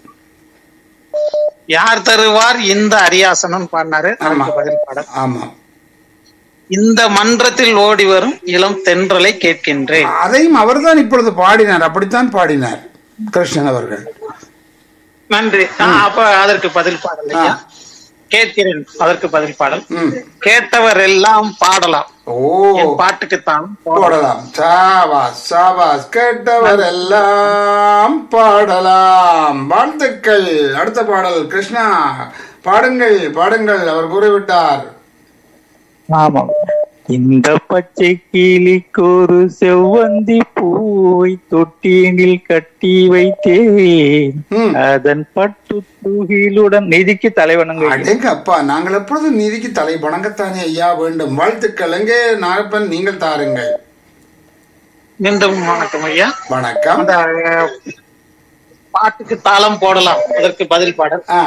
யார் தருவார் இந்த அரியாசனம் பாடினாரு ஆமா. அதற்கு பதில் பாடல் ஆமாம் இந்த மன்றத்தில் ஓடி வரும் இளம் தென்றலை கேட்கின்றேன் அதையும் அவர்தான் இப்பொழுது பாடினார் அப்படித்தான் பாடினார் கிருஷ்ணன் அவர்கள் நன்றி ஆ, அப்ப அதற்கு பதில் பாடல் ஐயா கேட்கிறேன் அதற்கு பதில் பாடல் ம் கேட்டவர் எல்லாம் பாடலாம் ஓ என் பாட்டுக்குத்தான் போடலாம் சாபாஸ் சாபாஸ் கேட்டவர் எல்லாம் பாடலாம் வாழ்த்துக்கள் அடுத்த பாடல் கிருஷ்ணா பாடுங்கள் பாடுங்கள் அவர் கூறிவிட்டார் ஆமாம் இந்த பச்சை கிளிக்கொரு செவ்வந்தி பூவை தொட்டினில் கட்டி வைத்தேன் ம். அதன் பட்டு தூகிலுடன் நிதிக்கு தலைவணங்கள் அடேங்க அப்பா நாங்கள் எப்பொழுதும் நீதிக்கு தலை வணங்கத்தானே ஐயா வேண்டும் வாழ்த்துக்கள் எங்கே நாகப்பன் நீங்கள் தாருங்கள் மீண்டும் வணக்கம் ஐயா வணக்கம் அந்த அஹ், பாட்டுக்கு தாளம் போடலாம் அதற்கு பதில் பாடல் ஆ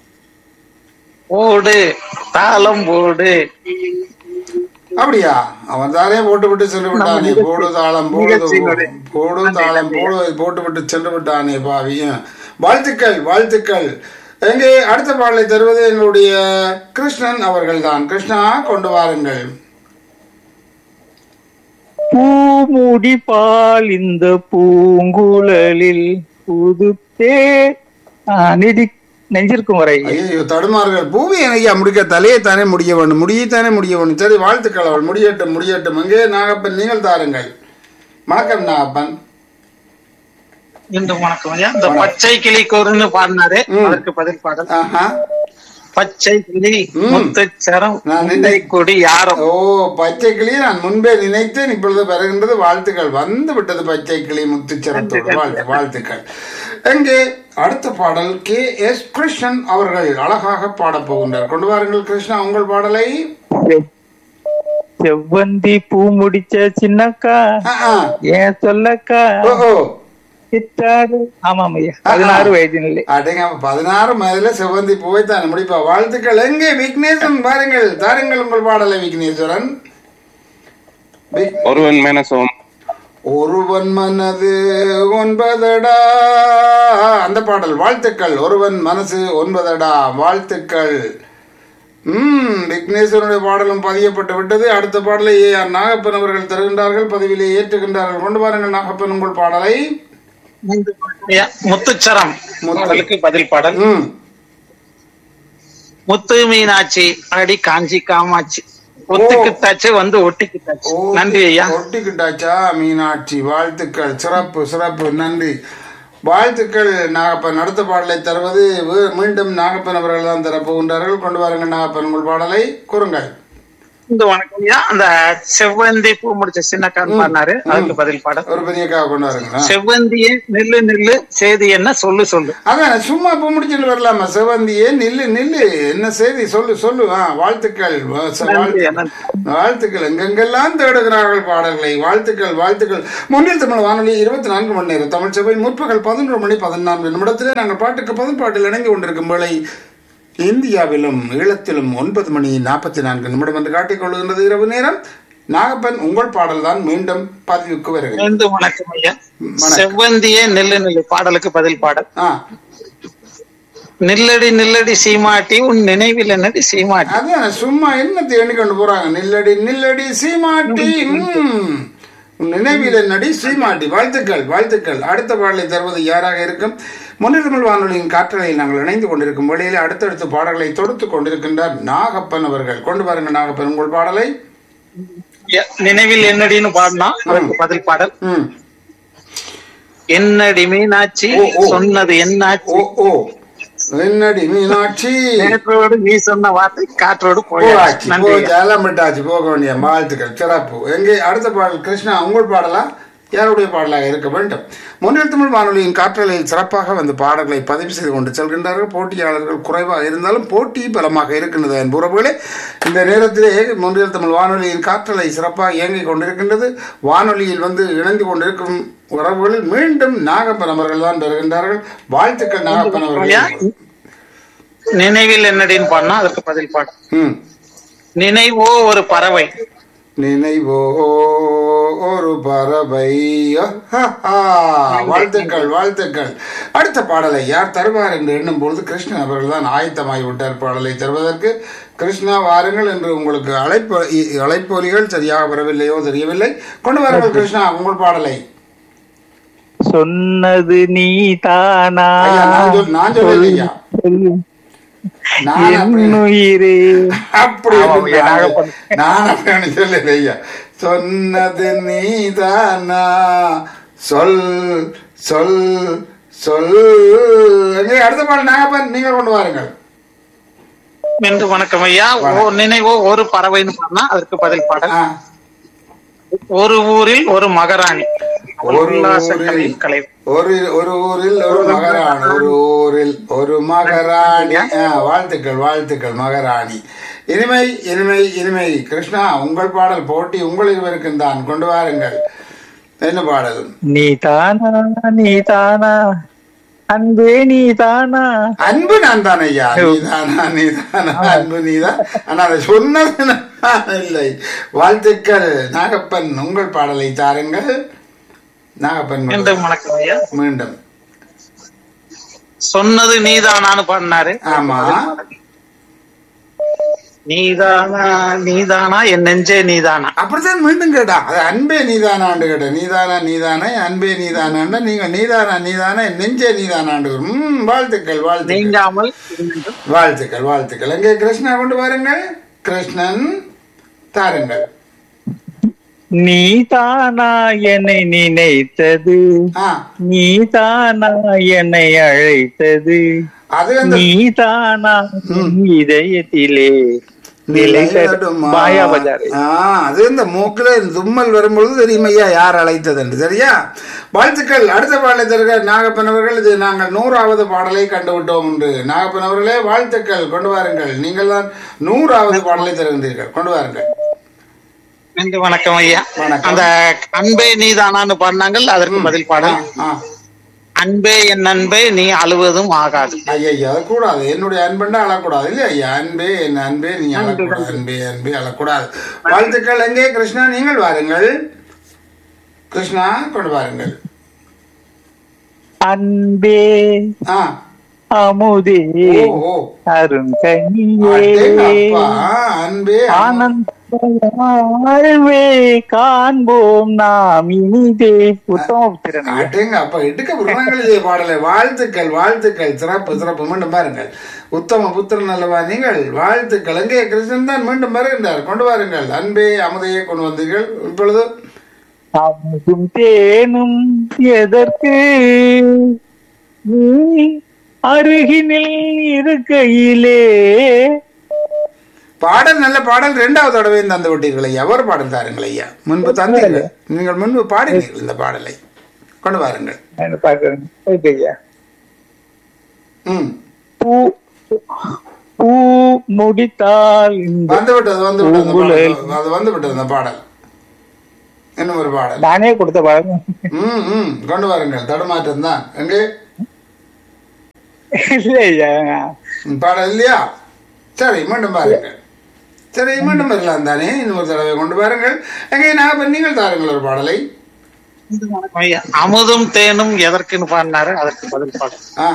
ஓடு தாளம் போடு அப்படியா அவன் தானே போட்டு விட்டு சென்று விட்டானே போடு தாளம் போடு நிகழ்ச்சியினுடைய போடு தாளம் போடு போட்டு விட்டு சென்று விட்டானே பாவியும் வாழ்த்துக்கள் வாழ்த்துக்கள் எங்கே அடுத்த பாடலை தருவது எங்களுடைய கிருஷ்ணன் அவர்கள் தான் கிருஷ்ணா கொண்டு வாருங்கள் பூமுடி பால் இந்த பூங்குழலில் புதுத்தே ஆ, நிதி நெஞ்சிருக்கும் வரை ஐயோ தடுமாறுகள் பூவி ஐயா முடிக்க தலையை தானே முடிய வேண்டும் முடியத்தானே முடிய வேண்டும் சரி வாழ்த்துக்கள் அவள் முடியட்டும் முடியட்டும் எங்கே நாகப்பன் நீங்கள் தாருங்கள் வணக்கம் நாகப்பன் மீண்டும் வணக்கம் ஐயா இந்த பச்சை கிளி கோருன்னு பாடினாரு அதற்கு பதில் பாடல் ஆஹா பச்சை கிளி ம். முத்துச்சரம் நான் முல்லை கொடி யாரும் ஓ பச்சை கிளி நான் முன்பே நினைத்தேன் இப்பொழுது பெறுகின்றது வாழ்த்துக்கள் வந்து விட்டது பச்சை கிளி முத்துச்சரத்தோடு வாழ்த்து வாழ்த்துக்கள் எங்கே அடுத்த பாடல் கே எஸ் கிருஷ்ணன் அவர்கள் அழகாக பாடப் போகின்றார் கொண்டு வாருங்கள் கிருஷ்ணா உங்கள் பாடலை செவ்வந்தி பூ முடிச்ச சின்னக்கா ஆ, ஆ. ஏன் சொல்லக்கா ஓஹோ சித்தாரு ஆமாம் ஐயா பதினாறு வயது நிலை அடேங்க பதினாறு வயதுல செவ்வந்தி பூவை தான் முடிப்பா வாழ்த்துக்கள் எங்கே விக்னேஸ்வரன் பாருங்கள் தாருங்கள் உங்கள் பாடலை விக்னேஸ்வரன் விக்- ஒருவன் மேனசோம் ஒருவன் மனது ஒன்பதடா அந்த பாடல் வாழ்த்துக்கள் ஒருவன் மனசு ஒன்பதடா வாழ்த்துக்கள் ம் விக்னேஸ்வரனுடைய பாடலும் பதியப்பட்டு விட்டது அடுத்த பாடலை ஏ ஆர் நாகப்பன் அவர்கள் தருகின்றார்கள் பதிவிலே ஏற்றுகின்றார்கள் கொண்டு வாருங்கள் நாகப்பன் உங்கள் பாடலை மீண்டும் வணக்கம் ஐயா முத்துச்சரம் முத்து. பாடலுக்கு பதில் பாடல் ம் முத்து மீனாட்சி அடி காஞ்சி காமாட்சி ஒத்துக்கிட்டாச்சு வந்து ஒட்டிக்கிட்டாச்சு நன்றி ஐயா ஒட்டிக்கிட்டாச்சா மீனாட்சி வாழ்த்துக்கள் சிறப்பு சிறப்பு நன்றி வாழ்த்துக்கள் நாகப்பன் அடுத்த பாடலை தருவது வே- மீண்டும் நாகப்பன் அவர்கள் தான் தரப்போகின்றார்கள் கொண்டு வாருங்கள் நாகப்பன் உங்கள் பாடலை கூறுங்கள் இந்த வணக்கம் ஐயா அந்த செவ்வந்தி பூ முடிச்ச சின்னக்கான் பாடினாரு அதுக்கு பதில் பாடல் ஒரு பெரிய காவை கொண்டு வரீங்களா செவ்வந்தியே நில்லு நில்லு செய்தி என்ன சொல்லு சொல்லு அதான் சும்மா இப்போ முடிச்சுட்டு வரலாமா செவந்தியே நில்லு நில்லு என்ன செய்தி சொல்லு சொல்லு ஆ வாழ்த்துக்கள் வா- ச- நன்றி, வாழ்த்து- நன்றி. வாழ்த்துக்கள் எங்கெங்கெல்லாம் தேடுகிறார்கள் பாடல்களை வாழ்த்துக்கள் வாழ்த்துக்கள் முன்னில் தமிழ் வானொலி இருபத்தி நான்கு மணி நேரம் தமிழ் சபை முற்பகல் பதினொரு மணி பதினான்கு நிமிடத்திலே நாங்கள் பாட்டுக்கு பதில் பாட்டில் இணங்கி கொண்டிருக்கும் வேளை இந்தியாவிலும் ஈழத்திலும் ஒன்பது மணி நாற்பத்தி நான்கு நிமிடம் என்று காட்டிக் கொள்கின்றது இரவு நேரம் நாகப்பன் உங்கள் பாடல் தான் மீண்டும் பதிவுக்கு வருகிறது மீண்டும் வணக்கம் ஐயா வணக்கம். செவ்வந்தியே நில்லு நில்லு பாடலுக்கு பதில் பாடல் ஆ நில்லடி நில்லடி சீமாட்டி உன் நினைவில் என்னடி சீமாட்டி அதான் சும்மா என்னத்தை எண்ணிக்கொண்டு போறாங்க நில்லடி நில்லடி சீமாட்டி ம். உன் நினைவில் என்னடி சீமாட்டி வாழ்த்துக்கள் வாழ்த்துக்கள் அடுத்த பாடலை தருவது யாராக இருக்கும் முன்னிருமல் வானொலியின் காற்றலையில் நாங்கள் இணைந்து கொண்டிருக்கும் வேளையில் அடுத்தடுத்த பாடல்களை தொடுத்து கொண்டிருக்கின்றார் நாகப்பன் அவர்கள் கொண்டு பாருங்க நாகப்பன் உங்கள் பாடலை ஐயா, நினைவில் என்னடின்னு பாடினா அதுக்கு பதில் பாடல் ம் என்னடி மீனாட்சி ஓ, ஓ. சொன்னது என்னாச்சு ஓ ஓ என்னடி மீனாட்சி நேற்றோடு நீ சொன்ன வார்த்தை காற்றோடு போயாச்சு போயாச்சு நன்றி ஐயா. ஜலம் விட்டாச்சு போக வேண்டிய வாழ்த்துக்கள் சிறப்பு எங்கே அடுத்த பாடல் கிருஷ்ணா உங்கள் பாடலா யாருடைய பாடலாக இருக்க வேண்டும் முன்னில் தமிழ் வானொலியின் காற்றலையில் சிறப்பாக வந்து பாடல்களை பதிவு செய்து கொண்டு செல்கின்றார்கள் போட்டியாளர்கள் குறைவாக இருந்தாலும் போட்டி பலமாக இருக்கின்றது என் உறவுகளே இந்த நேரத்திலே முன்னில் தமிழ் வானொலியின் காற்றலை சிறப்பாக இயங்கிக் கொண்டிருக்கின்றது வானொலியில் வந்து இணைந்து கொண்டிருக்கும் உறவுகளில் மீண்டும் நாகப்பன் அவர்கள் தான் பெறுகின்றார்கள் வாழ்த்துக்கள் நாகப்பன் ஐயா, அவர்கள் நினைவில் என்னடின்னு பாடினா அதுக்கு பதில் பாடல் ம் நினைவோ ஒரு பறவை நினைவோ ஒரு பறவை ஆஹா, வாழ்த்துக்கள் வாழ்த்துக்கள் அடுத்த பாடலை யார் தருவார் என்று எண்ணும் பொழுது கிருஷ்ணன் அவர்கள் தான் ஆயத்தமாகி விட்டார் பாடலை தருவதற்கு கிருஷ்ணா வாருங்கள் என்று உங்களுக்கு அழைப்பு இ- அழைப்பொலிகள் சரியாக வரவில்லையோ தெரியவில்லை கொண்டு வாருங்கள் கிருஷ்ணா உங்கள் பாடலை சொன்னது நீ தானா ஐயா, நான் சொல்- நான் சொல்லலையா? நான் அப்படி என்னுயிரே அப்படி ஆமாம், என்று ஐயா, நான் நாகப்பன். நான் அப்படி சொல்லல ஐயா சொன்னது நீதானா சொல் சொல் சொல் எங்கே அடுத்த பாடல் நாகப்பன் நீங்கள் கொண்டு வாருங்கள் மீண்டும் வணக்கம் ஐயா ஓ நினைவோ ஒரு பறவைன்னு பாடினா அதற்கு பதில் பாடல் ஆ, ஒரு ஊரில் ஒரு மகாராணி ஒரு உல்லாச ஊரில் கலையின் கலை ஒரு ஒரு ஊரில் ஒரு மகாராணி ஒரு ஊரில் ஒரு மகாராணி ஆ, வாழ்த்துக்கள் வாழ்த்துக்கள் மகாராணி இனிமை இனிமை இனிமை கிருஷ்ணா உங்கள் பாடல் போட்டி உங்கள் இருவருக்கும் தான் கொண்டு வாருங்கள் என்ன பாடல் நீ தானா நீ தானா அன்பே நீ தானா அன்பு நான் தான் ஐயா நீதானா நீதானா அன்பு நீதான் ஆனா அதை சொன்னது நான் இல்லை வாழ்த்துக்கள் நாகப்பன் உங்கள் பாடலை தாருங்கள் நாகப்பன் மீண்டும் வணக்கம் ஐயா மீண்டும் சொன்னது நீதானான்னு பாடினாரு ஆமா நீதானா நீதானா என் நெஞ்சே நீதானா அப்படித்தான் மீண்டும் கேட்டா அது அன்பே நீதானான்னு கேட்டேன் நீதானா நீதானா அன்பே நீதானான்னா நீங்க நீதானா நீதானா என் நெஞ்சே நீதானாண்டு ம் வாழ்த்துக்கள் வாழ்த்துக்கள் நீங்காமல் இருந்தது. வாழ்த்துக்கள் வாழ்த்துக்கள் எங்கே கிருஷ்ணா கொண்டு வாருங்கள் கிருஷ்ணன் தாருங்கள் நீ தானா என்னை நினைத்தது ஆ நீ தானா என்னை அழைத்தது அது அந்த நீ தானா என் இதயத்திலே நிலைத்தது நிலையிடுமா? மாயா பஜார் ஆ, அது இந்த மூக்குல தும்மல் வரும்பொழுது தெரியும் ஐயா யார் அழைத்தது என்று சரியா வாழ்த்துக்கள் அடுத்த பாடலை தருக நாகப்பன் அவர்கள் இது நாங்கள் நூறாவது பாடலை கண்டுவிட்டோம் என்று நாகப்பன் அவர்களே வாழ்த்துக்கள் கொண்டு வாருங்கள் நீங்கள் தான் நூறாவது பாடலை தருகின்றீர்கள் கொண்டு வாருங்கள் மீண்டும் வணக்கம் ஐயா வணக்கம். அந்த அன்பே நீதானான்னு பாடினாங்கள் அதற்கு பதில் ஆ, பாடல் ஆ. அன்பே என் அன்பே நீ அழுவதும் ஆகாது ஐயா அது கூடாது என்னுடைய அன்புண்டா அழக்கூடாது இல்லையா ஐயா அன்பே என் அன்பே நீ அழக்கூடாது அன்பே அன்பே அழக்கூடாது வாழ்த்துக்கள் எங்கே கிருஷ்ணா நீங்கள் வாருங்கள் கிருஷ்ணா கொண்டு வாருங்கள் அன்பே ஆ அமுதே ஓ ஓ அருங்கனியே அடேங்கப்பா, அன்பே ஆனந்த வாழ்வே காண்போம் நாம் இனிதே உத்தமபுத்திரன் அடேங்க அப்ப இடுக்க புராணங்களிலே பாடலை வாழ்த்துக்கள் வாழ்த்துக்கள் சிறப்பு சிறப்பு மீண்டும் பாருங்கள் உத்தம புத்திரன் அல்லவா நீங்கள் வாழ்த்துக்கள் எங்கே கிருஷ்ணன் தான் மீண்டும் வருகின்றார் கொண்டு வாருங்கள் அன்பே அமுதையே கொண்டு வந்தீர்கள் இப்பொழுது அமுதும் தேனும் எதற்கு நீ அருகினில் இருக்கையிலே பாடல் நல்ல பாடல் இரண்டாவது தடவையும் தந்து விட்டீர்கள் ஐயா ஒரு பாடல் தாருங்கள் ஐயா முன்பு தந்தீர்கள் நீங்கள் முன்பு பாடினீர்கள் இந்த பாடலை கொண்டு வாருங்கள் என்ன பாக்குறேன் ஓகே ஐயா ம் பூ பூ முடித்தால் இந்த வந்து விட்டது வந்து விட்டது அந்த பூங்குழல். பாடல். அது வந்து விட்டது அந்த பாடல் இன்னும் ஒரு பாடல் நானே கொடுத்த பழக்கம் ம் ம் கொண்டு வாருங்கள் தடுமாற்றம் தான் எங்கே இல்ல ஐயா ம், பாடல் இல்லையா சரி மீண்டும் பாருங்கள் சரி மீண்டும் வரலாம் தானே இன்னொரு தடவை கொண்டு பாருங்கள் எங்கே நான் நீங்கள் தாருங்கள் ஒரு பாடலை ஐயா அமுதும் தேனும் எதற்குன்னு பாடினாரு அதற்கு பதில் பாடல் ஆ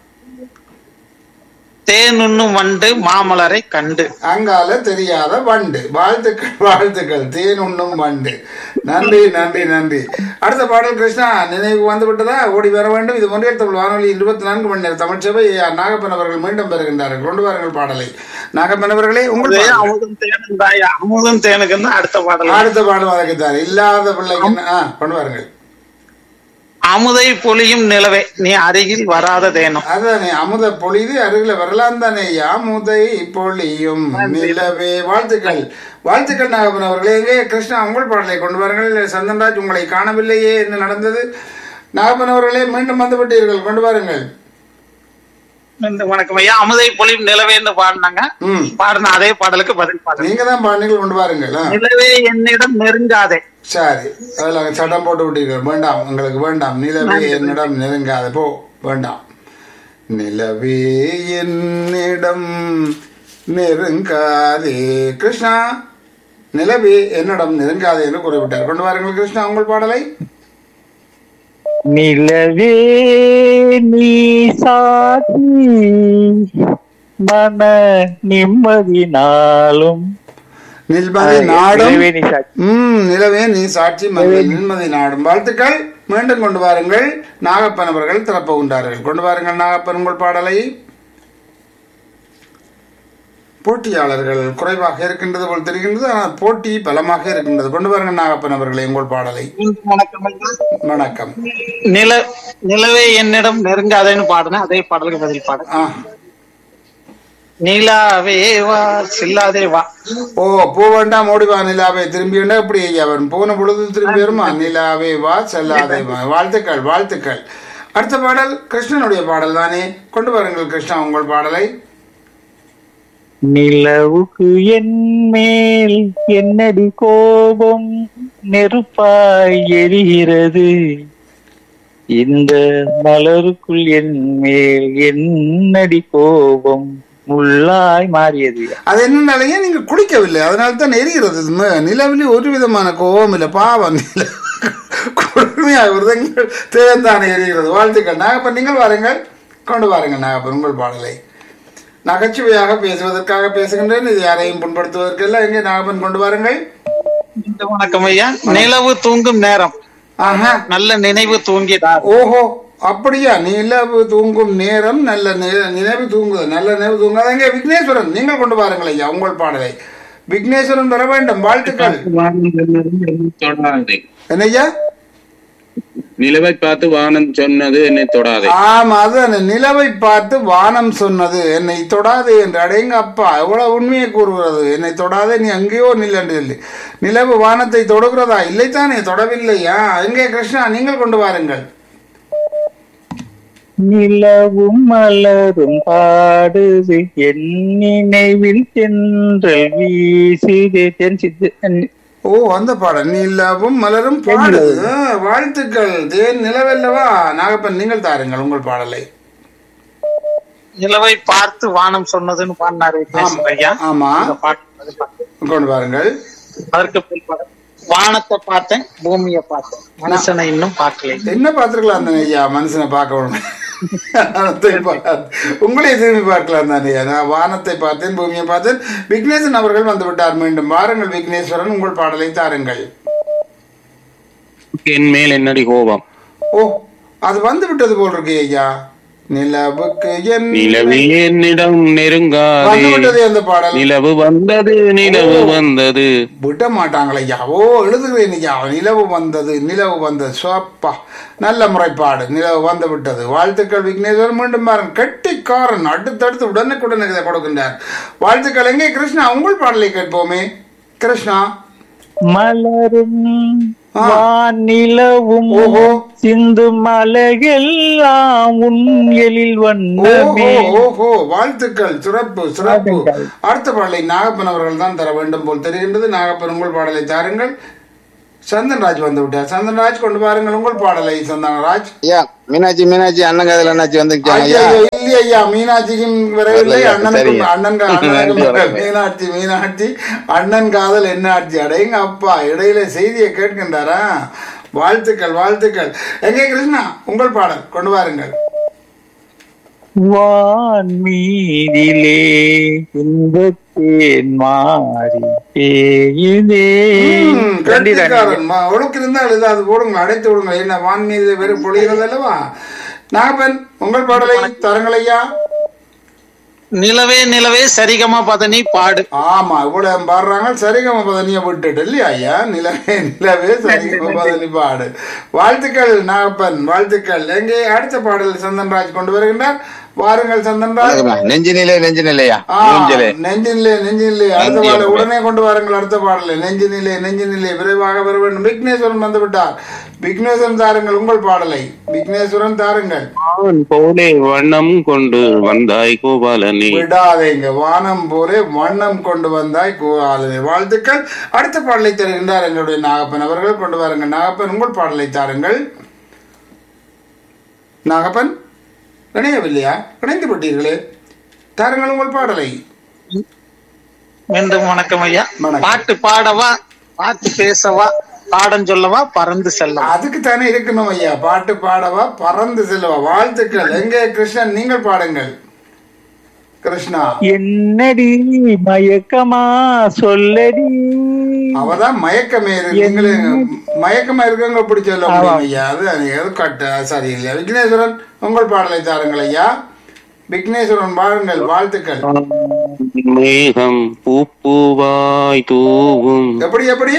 தேனுண்ணும் வண்டு மாமலரை கண்டு அங்கால தெரியாத வண்டு வாழ்த்துக்கள் வாழ்த்துக்கள் தேன் உண்ணும் வண்டு நன்றி நன்றி நன்றி அடுத்த பாடல் கிருஷ்ணா நினைவு வந்து விட்டதா ஓடி வர வேண்டும் இது ஒன்றியல் தமிழ் வானொலி இருபத்தி நான்கு மணி நேரம் தமிழ்ச்சபை ஆர் நாகப்பன் அவர்கள் மீண்டும் பெறுகின்றார்கள் கொண்டு வாருங்கள் பாடலை நாகப்பன் அவர்களே உங்கள் அதே பாடல். அமுதும் தேனும் தான் ஐயா. அமுதும் தேனுக்கு தான் அடுத்த பாடல் அடுத்த பாடல் வழக்குத்தார் இல்லாத பிள்ளைக்கு ஆ கொண்டு வாருங்கள் அமுதை பொழியும் நிலவே நீ அருகில் வராத தேனும் அதானே அமுத பொழிது அருகில வரலாம் தானே அமுதை பொழியும் நிலவே வாழ்த்துக்கள் வாழ்த்துக்கள் நாகப்பன் அவர்களே எங்கே கிருஷ்ணா உங்கள் பாடலை கொண்டு வாருங்கள் சந்தன்ராஜ் உங்களை காணவில்லையே என்ன நடந்தது நாகப்பன் அவர்களே மீண்டும் வந்து விட்டீர்கள் கொண்டு வாருங்கள் இந்த வணக்கம் ஐயா அமுதை பொழியும் நிலவேன்னு பாடினாங்க ம் பாடின அதே பாடலுக்கு பதில் பாடல் நீங்க தான் பாடினீர்கள் கொண்டு வாருங்கள் ஆ. நிலவே என்னிடம் நெருங்காதே சரி அதில் சட்டம் போட்டு விட்டீர்கள் வேண்டாம் உங்களுக்கு வேண்டாம் நிலவே என்னிடம் நெருங்காத போ வேண்டாம் நிலவே என்னிடம் நெருங்காதே கிருஷ்ணா நிலவே என்னிடம் நெருங்காதே என்று குறிப்பிட்டார் கொண்டு வாருங்கள் கிருஷ்ணா உங்கள் பாடலை நிலவே நீ சாத்தி மன நிம்மதினாலும் நில்மதி நாடும் நிலவே நீ சாத்தி ம் நிலவே நீ சாட்சி மகள் நிம்மதி நாடும் வாழ்த்துக்கள் மீண்டும் கொண்டு வாருங்கள் நாகப்பன் அவர்கள் திறப்புகின்றார்கள் கொண்டு வாருங்கள் நாகப்பன் உங்கள் பாடலை போட்டியாளர்கள் குறைவாக இருக்கின்றது போல் தெரிகின்றது ஆனால் போட்டி பலமாக இருக்கின்றது கொண்டு வாருங்கள் நாகப்பன் அவர்களை உங்கள் பாடலை வணக்கம் ஐயா. வணக்கம் நில நிலவே என்னிடம் நெருங்காதேன்னு பாடின அதே பாடலுக்கு பதில் பாடல் ஆ நீலாவே வா சில்லாதே வா ஓ போ வேண்டாம் ஓடி வா நிலாவே திரும்பி வேண்டா இப்படி அவன் போன பொழுது திரும்பி வருமா நிலாவே வா செல்லாதே வா வாழ்த்துக்கள் வாழ்த்துக்கள் அடுத்த பாடல் கிருஷ்ணனுடைய பாடல் தானே கொண்டு வாருங்கள் கிருஷ்ணா உங்கள் பாடலை நிலவுக்கு என் மேல் என்னடி கோபம் நெருப்பாய் எரிகிறது இந்த மலருக்குள் என் மேல் என்னடி கோபம் முள்ளாய் மாறியது அது என்னன்னாலயே நீங்க குடிக்கவில்லை அதனால தான் எரிகிறது இது ம- நிலவிலே ஒரு விதமான கோபம் இல்லை பாவம் நில கொடுமையாக வருது தேர்ந்தானே எரிகிறது வாழ்த்துக்கள் நாகப்பன் நீங்கள் வாருங்கள் கொண்டு வாருங்கள் நாகப்பன் உங்கள் பாடலை நகைச்சுவையாக பேசுவதற்காக பேசுகின்றேன் இது யாரையும் புண்படுத்துவதற்கெல்லாம் எங்கே நாகப்பன் கொண்டு வாருங்கள் இந்த வணக்கம் ஐயா நிலவு தூங்கும் நேரம் ஆஹா நல்ல நினைவு தூங்கிடார் ஓஹோ அப்படியா நிலவு தூங்கும் நேரம் நல்ல நி- நினைவு தூங்குது நல்ல நினைவு தூங்காத எங்கே விக்னேஸ்வரன் நீங்கள் கொண்டு வாருங்கள் ஐயா உங்கள் பாடலை விக்னேஸ்வரன் வர வேண்டும் வாழ்த்துக்கள் தொடாதே என்னய்யா நிலவை பார்த்து வானம் சொன்னது என்னை தொடாதே ஆமா அது நிலவை பார்த்து வானம் சொன்னது என்னை தொடாதே என்று அடைங்க அப்பா எவ்வளவு உண்மையை கூறுகிறது என்னை தொடாதே நீ அங்கேயோ நில் என்று சொல்லி நிலவு வானத்தை தொடுகிறதா இல்லைத்தானே தொடவில்லையா எங்கே கிருஷ்ணா நீங்கள் கொண்டு வாருங்கள் நிலவும் மலரும் பாடுது என் நினைவில் தென்றல் வீசுது தெரிஞ்சுது ஓ அந்த பாடல் நிலவும் மலரும் பாடுது ஆ, வாழ்த்துக்கள் தேன் நிலவல்லவா நாகப்பன் நீங்கள் தாருங்கள் உங்கள் பாடலை நிலவை பார்த்து வானம் சொன்னதுன்னு பாடினாரு விக்னேஸ்வர ஐயா ஆமா இந்த பாட்டு பதில் பாடல். கொண்டு வாருங்கள் அதற்கு பதில் பாடல். வானத்தை பார்த்தேன் பூமியை பார்த்தேன் மனுஷனை இன்னும் பார்க்கல என்ன பார்த்துருக்கலாம் தானே ஐயா மனுஷனை பார்க்கணும் வானத்தை பார்த்து உங்களே திரும்பி பார்க்கலாம் தானே ஐயா நான் வானத்தை பார்த்தேன் பூமியை பார்த்தேன் விக்னேசன் அவர்கள் வந்து விட்டார் மீண்டும் வாருங்கள் விக்னேஸ்வரன் உங்கள் பாடலை தாருங்கள் என் மேல் என்னடி கோபம் ஓ அது வந்து விட்டது போல் இருக்கு ஐயா நிலவுக்கு என் நிலவே என்னிடம் நெருங்காதே வந்து விட்டது அந்த பாடல் நிலவு வந்தது நிலவு வந்தது விட மாட்டாங்களே ஐயா ஓ எழுதுகிறேன் ஐயா நிலவு வந்தது நிலவு வந்தது சோப்பா நல்ல முறைப்பாடு நிலவு வந்து விட்டது வாழ்த்துக்கள் விக்னேஸ்வரன் மீண்டும் பாருங்க கெட்டி கெட்டிக்காரன் அடுத்தடுத்து உடனுக்குடன் இதை கொடுக்கின்றார் வாழ்த்துக்கள் எங்கே கிருஷ்ணா உங்கள் பாடலை கேட்போமே கிருஷ்ணா மலரும் ஆ. வானிலவும் ஓஹோ. சிந்து மலையெல்லாம் உன் எழில் ஓஹோ வண்ணமே ஓஹோ வாழ்த்துக்கள் சிறப்பு சிறப்பு வாழ்த்துக்கள். அடுத்த பாடலை நாகப்பன் அவர்கள் தான் தர வேண்டும் போல் தெரிகின்றது நாகப்பன் உங்கள் பாடலை தாருங்கள் சந்தன்ராஜ் வந்து விட்டார் சந்தன்ராஜ் கொண்டு பாருங்கள் உங்கள் பாடலை சந்தனராஜ் ஐயா மீனாட்சி மீனாட்சி அண்ணன் காதல் அண்ணாச்சி வந்துருக்காங்க ஐயா ஐயோ, இல்லை ஐயா மீனாட்சிக்கும் வரவில்லை வரலையா? அண்ணனுக்கும் சரிங்க. அண்ணன் நன்றி, அண்ணனுக்கும் வணக்கம். மீனாட்சி மீனாட்சி அண்ணன் காதல் என்ன ஆட்சி அடையுங்க அப்பா இடையில செய்தியை கேட்கின்றாரா வாழ்த்துக்கள் வாழ்த்துக்கள் எங்கே கிருஷ்ணா உங்கள் பாடல் கொண்டு வாருங்கள் வான் மீதிலே இன்பத்தேன் மாறி பேயுதே ம், நன்றி ராணி. கெட்டிக்காரன் மா, ஒழுக்கு இருந்தால் இது அது போடுங்க அடைத்து விடுங்க என்ன வான் மீது வெறும் பொழிகிறது அல்லவா நாகப்பன் உங்கள் பாடலை தரங்கள் ஐயா நிலவே நிலவே சரிகமா பதனி பாடு ஆமா இவ்வளவு பாடுறாங்க சரிகம பதனியை விட்டுட்டு இல்லையா ஐயா நிலவே நிலவே சரிகம பதனி பாடு வாழ்த்துக்கள் நாகப்பன் வாழ்த்துக்கள் எங்கே அடுத்த பாடல் சந்தன்ராஜ் கொண்டு வருகின்றார் வாருங்கள் சந்தன்ராஜ் வணக்கம்யா. நெஞ்சு நிலை நெஞ்சு நிலையா ஆ, மூஞ்சலே நெஞ்சினிலே நெஞ்சினிலே அடுத்த நன்றி, பாடல் அப்பா. உடனே கொண்டு வாருங்கள் அடுத்த பாடலை நெஞ்சினிலே நெஞ்சினிலே விரைவாக வர வேண்டும் விக்னேஸ்வரன் வந்து விட்டார் விக்னேஸ்வரன் தாருங்கள் உங்கள் பாடலை விக்னேஸ்வரன் தாருங்கள் அவன் போலே வண்ணம் கொண்டு வந்தாய் கோபாலனே விடாதேங்க வானம் போலே வண்ணம் கொண்டு வந்தாய் கூறாளே வாழ்த்துக்கள் அடுத்த பாடலை தருகின்றார் எங்களுடைய நாகப்பன் அவர்கள் கொண்டு வாருங்கள் நாகப்பன் உங்கள் பாடலை தாருங்கள் நாகப்பன் இணையவில்லையா இணைந்து விட்டீர்களே தாருங்கள் உங்கள் பாடலை மீண்டும் வணக்கம் ஐயா வணக்கம். பாட்டு பாடவா பாட்டு பேசவா பாடம் சொல்லவா பறந்து செல்லவா அதுக்கு தானே இருக்கணும் ஐயா பாட்டு பாடவா பறந்து செல்லவா வாழ்த்துக்கள் எங்கே கிருஷ்ணன் நீங்கள் பாடுங்கள் கிருஷ்ணா என்னடி மயக்கமா சொல்லடி அவதான் மயக்கமே இருக்கு நீங்களே மயக்கமா இருக்கவங்க அப்படி சொல்ல முடியும் ஐயா அது அது எது கட்ட சரியில்லை விக்னேஸ்வரன் உங்கள் பாடலை தாருங்கள் ஐயா விக்னேஸ்வரன் பாருங்கள் வாழ்த்துக்கள் மேகம் பூப்பூவாய் தூவும் எப்படி எப்படி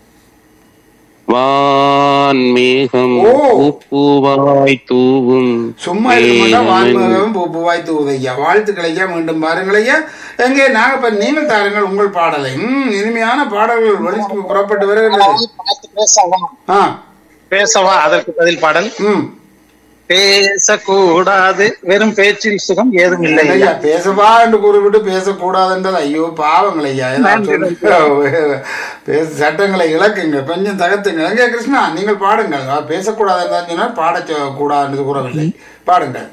வான் மேகம் ஓ. பூப்பூவாய் தூவும் சும்மா இருக்க மாட்டா வான்மகம் பூப்புவாய் தூதையா வாழ்த்துக்கள் ஐயா மீண்டும் பாருங்கள் ஐயா எங்கே நாகப்பன் நீங்கள் தாருங்கள் உங்கள் பாடலை ம் இனிமையான பாடல்கள் வெளிக்கு புறப்பட்டு வருகின்றது பாட்டு பேசவா ஆ பேசவா அதற்கு பதில் பாடல் ம் பேசக்கூடாது வெறும் பேச்சில் சுகம் ஏதும் இல்லை ஐயா பேசவா என்று கூறிவிட்டு பேசக்கூடாதுன்றது ஐயோ பாவங்கள் ஐயா ஏதாவது சொல்லுங்க. பேச சட்டங்களை இழக்குங்க கொஞ்சம் தகர்த்துங்க எங்கே கிருஷ்ணா நீங்கள் பாடுங்கள் அவர் பேசக்கூடாதுன்னு சொன்னால் பாடச் கூடாதுன்னு கூறவில்லை பாடுங்கள்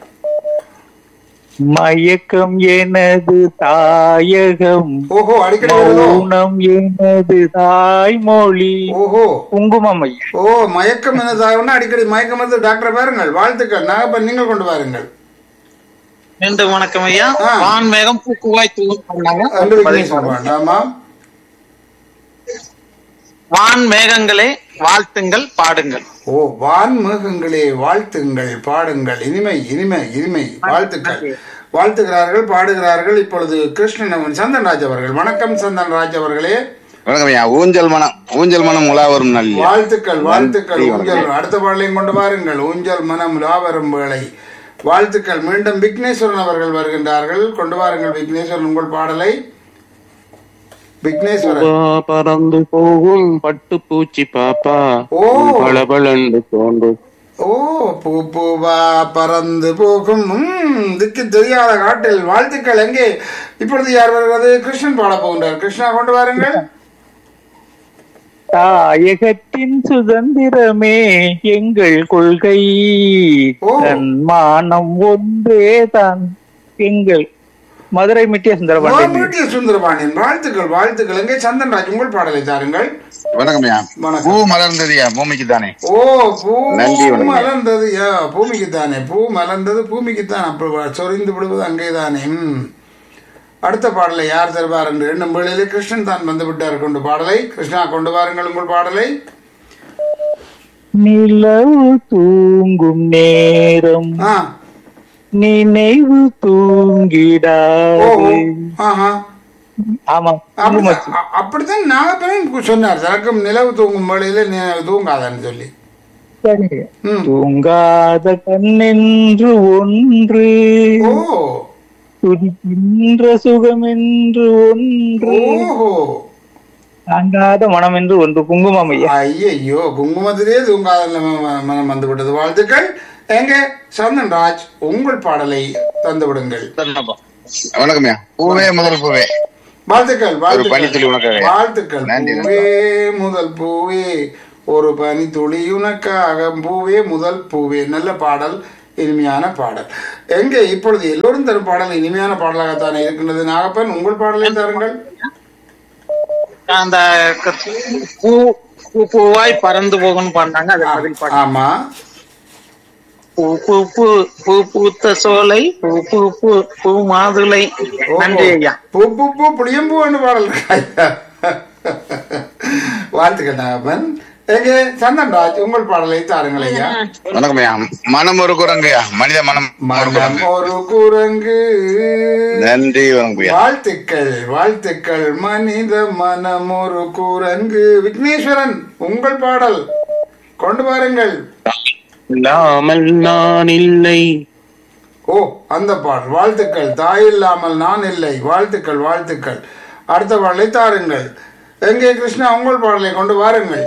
மயக்கம் எனது தாயகம் ஓஹோ அடிக்கடி வருதோ? மௌனம் எனது தாய்மொழி ஓஹோ குங்குமம் ஐயா ஓ மயக்கம் என்னதாகும்னா அடிக்கடி மயக்கம் வந்து டாக்டர் பாருங்கள் வாழ்த்துக்கள் நாகப்பன் நீங்கள் கொண்டு வாருங்கள் மீண்டும் வணக்கம் ஐயா ஆ. வான் மேகம் பூக்குவாய் தூவும் சொன்னாங்க. அன்று பதில் விக்னேஸ்வரன் பாடல். வேண்டாமா வான் மேகங்களே வாழ்த்துங்கள் பாடுங்கள் ஓ வான் மேகங்களே வாழ்த்துங்கள் பாடுங்கள் இனிமை இனிமை இனிமை வாழ்த்துக்கள் வாழ்த்துகிறார்கள் பாடுகிறார்கள் இப்பொழுது கிருஷ்ணன் அவன் சந்தன்ராஜ் அவர்கள் வணக்கம் சந்தன்ராஜ் அவர்களே வணக்கம்யா ஊஞ்சல் மனம் ஊஞ்சல் மனம் உலா வரும் நல்ல வாழ்த்துக்கள் வாழ்த்துக்கள் நன்றி, ஊஞ்சல் வணக்கம். அடுத்த பாடலையும் கொண்டு வாருங்கள் ஊஞ்சல் மனம் லாவரும் வேளை வாழ்த்துக்கள் மீண்டும் விக்னேஸ்வரன் அவர்கள் வருகின்றார்கள் கொண்டு வாருங்கள் விக்னேஸ்வரன் உங்கள் பாடலை விக்னேஸ்வரன் பூவா பறந்து போகும் பட்டு பூச்சி பாப்பா ஓ. பளபளந்து தோன்றும் ஓ பூ பூவா பறந்து போகும் ம், திக்கு தெரியாத காட்டில் வாழ்த்துக்கள் எங்கே இப்பொழுது யார் வருகிறது கிருஷ்ணன் பாட போகின்றார் கிருஷ்ணா கொண்டு வாருங்கள் தாயகத்தின் சுதந்திரமே எங்கள் கொள்கை ஓ. தன்மானம் ஒன்றே தான் எங்கள் மதுரை மிட்டிய சுந்தரபாண்டியன் மீட்டிய சுந்தரபாண்டியன் வாழ்த்துக்கள் வாழ்த்துக்கள் எங்கே சந்தன்ராஜ் உங்கள் பாடலை தாருங்கள் வணக்கம்யா வணக்கம். பூ மலர்ந்ததுயா பூமிக்கு தானே ஓ பூ நன்றி, வணக்கம். மலர்ந்தது யா பூமிக்கு தானே பூ மலர்ந்தது பூமிக்கு தான் அப்ப சொரிந்து விடுவது அங்கே தானே ம். அடுத்த பாடலை யார் தருவார் என்று எண்ணும் வேளையிலே கிருஷ்ணன் தான் வந்து விட்டார் கொண்டு பாடலை கிருஷ்ணா கொண்டு வாருங்கள் உங்கள் பாடலை நிலவு தூங்கும் நேரம் ஆ நினைவு ஓ தூங்கிடாது ஆஹா ஆமா அப்படித்தான் அ- அப்படித்தான் நாகப்பனும் சொன்னார் தனக்கும் நிலவு தூங்கும் வேளையில நி- தூங்காதான்னு சொல்லி ம். தூங்காத கண்ணென்று ஒன்று ஓ துடிக்கின்ற சுகமென்று ஒன்று ஓஹோ தாங்காத மனம் என்று ஒன்று குங்குமம் ஐயா ஐயையோ குங்குமத்திலே தூங்காத ம- மனம் வந்து விட்டது வாழ்த்துக்கள் எங்க சந்தன் ராஜ் உங்கள் பாடலை தந்து விடுங்கள் வணக்கம்யா பூவே முதல் பூவே வாழ்த்துக்கள் ஒரு பனித்துளி வாழ்த்துக்கள் உனக்காக. வாழ்த்துக்கள் நன்றி, பூவே முதல் பூவே ஒரு பனி துளி உனக்காக பூவே முதல் பூவே நல்ல பாடல் இனிமையான பாடல் எங்கே இப்பொழுது எல்லோரும் தரும் பாடல் இனிமையான பாடலாகத்தானே இருக்கின்றது நாகப்பன் உங்கள் பாடலை தாருங்கள் அந்த க- பூ பூ பூவாய் பறந்து போகும்னு பண்ணாங்க அதுக்கு பதில் பாடல் ஆமா பூ பூ பூ பூ பூத்த சோலை பூ பூ பூ பூ மாதுளை ஓஹோ. நன்றி ஐயா பூ பூ பூ புளியம்பூ என்று பாடல் இருக்கா ஐயா? வாழ்த்துக்கள் நாகப்பன் எங்கே சந்தன் ராஜ் உங்கள் பாடலை தாருங்கள் ஐயா வணக்கம்யா மனம் ஒரு குரங்குயா மனித மனம் ஒரு மனம் குரங்கு ஒரு குரங்கு நன்றி வணக்கம்யா வாழ்த்துக்கள் வாழ்த்துக்கள் மனித மனம் ஒரு குரங்கு விக்னேஸ்வரன் உங்கள் பாடல் கொண்டு வாருங்கள் இல்லாமல் நான் இல்லை ஓ அந்த பாடல் வாழ்த்துக்கள் தாய் இல்லாமல் நான் இல்லை வாழ்த்துக்கள் வாழ்த்துக்கள் அடுத்த பாடலை தாருங்கள் எங்கே கிருஷ்ணா உங்கள் பாடலை கொண்டு வாருங்கள்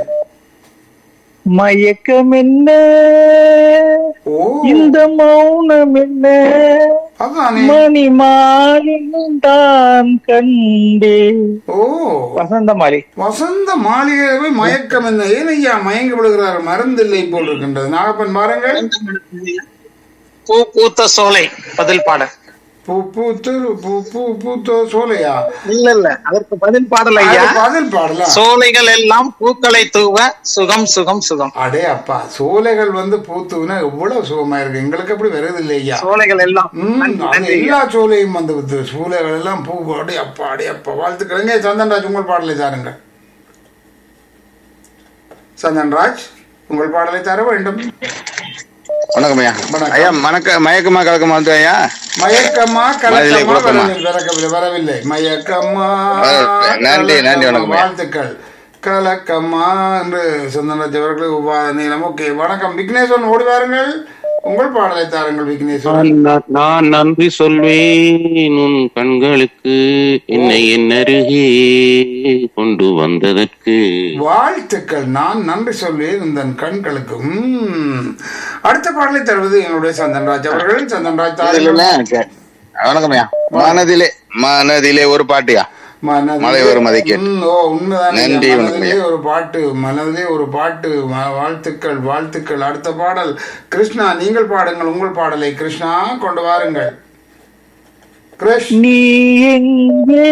மயக்கம் என்ன ஓ இந்த மௌனம் என்ன அதானே மணி மாலின் தான் கண்டே ஓ வசந்த மாலி வசந்த மாளிகையை மயக்கம் என்ன ஏன் ஐயா மயங்கி விடுகிறார் மருந்தில்லை போல் இருக்கின்றது நாகப்பன் பாருங்கள் பூ பூத்த சோலை பதில் பாடல் பூ பூத்து பூ பூ பூத்தோ சோலையா இல்ல இல்ல அதற்கு பதில் பாடல் ஐயா அது பதில் பாடலாம் சோலைகள் எல்லாம் பூக்களை தூவ சுகம் சுகம் சுகம் அடே அப்பா சோலைகள் வந்து பூத்துனா எவ்வளவு சுகமா இருக்கு எங்களுக்கு அப்படி வருது இல்லையா சோலைகள் எல்லாம் ம், நன்றி, அது நன்றி ஐயா. எல்லா சோலையும் வந்து வித்து சோலைகள் எல்லாம் பூ அடே அப்பா அடே அப்பா வாழ்த்துக்கள் எங்கே சந்தன்ராஜ் உங்கள் பாடலை தாருங்க சந்தன்ராஜ் உங்கள் பாடலை தர வேண்டும் வணக்கம்யா வணக்கம். ஐயா மணக்க மயக்கமா கலக்கமா வந்து ஐயா மயக்கமா மனதிலே கலக்கமா குழப்பமா? வரவில்லை வரவில்லை வரவில்லை மயக்கமா வரவில்லை. நன்றி, நன்றி, கலக்கமா. வணக்கம். வாழ்த்துக்கள் கலக்கமா என்று சந்தனராஜ் அவர்களுக்கு உபாத நீளம் ஓகே வணக்கம் விக்னேஸ்வரன் ஓடி வாருங்கள் உங்கள் பாடலை தாருங்கள் விக்னேஸ்வரன் நான் நான் நன்றி சொல்வேன் உன் கண்களுக்கு என்னை என் அருகே கொண்டு வந்ததற்கு வாழ்த்துக்கள் நான் நன்றி சொல்வேன் இந்த கண்களுக்கு ம். அடுத்த பாடலை தருவது என்னுடைய சந்தன்ராஜ் அவர்கள் சந்தன்ராஜ் தாருங்கள் இல்லைண்ணே. வணக்கம்யா மனதிலே மனதிலே ஒரு பாட்டியா மனதிலே- மழை வரும் அதை கேட்டு. ம், ஓ உண்மைதான் நன்றி, ஐயா. வணக்கம் மனதிலே ஒரு பாட்டு மனதிலே ஒரு பாட்டு வா- வாழ்த்துக்கள் வாழ்த்துக்கள் அடுத்த பாடல் கிருஷ்ணா நீங்கள் பாடுங்கள் உங்கள் பாடலை கிருஷ்ணா கொண்டு வாருங்கள் கிருஷ் நீ எங்கே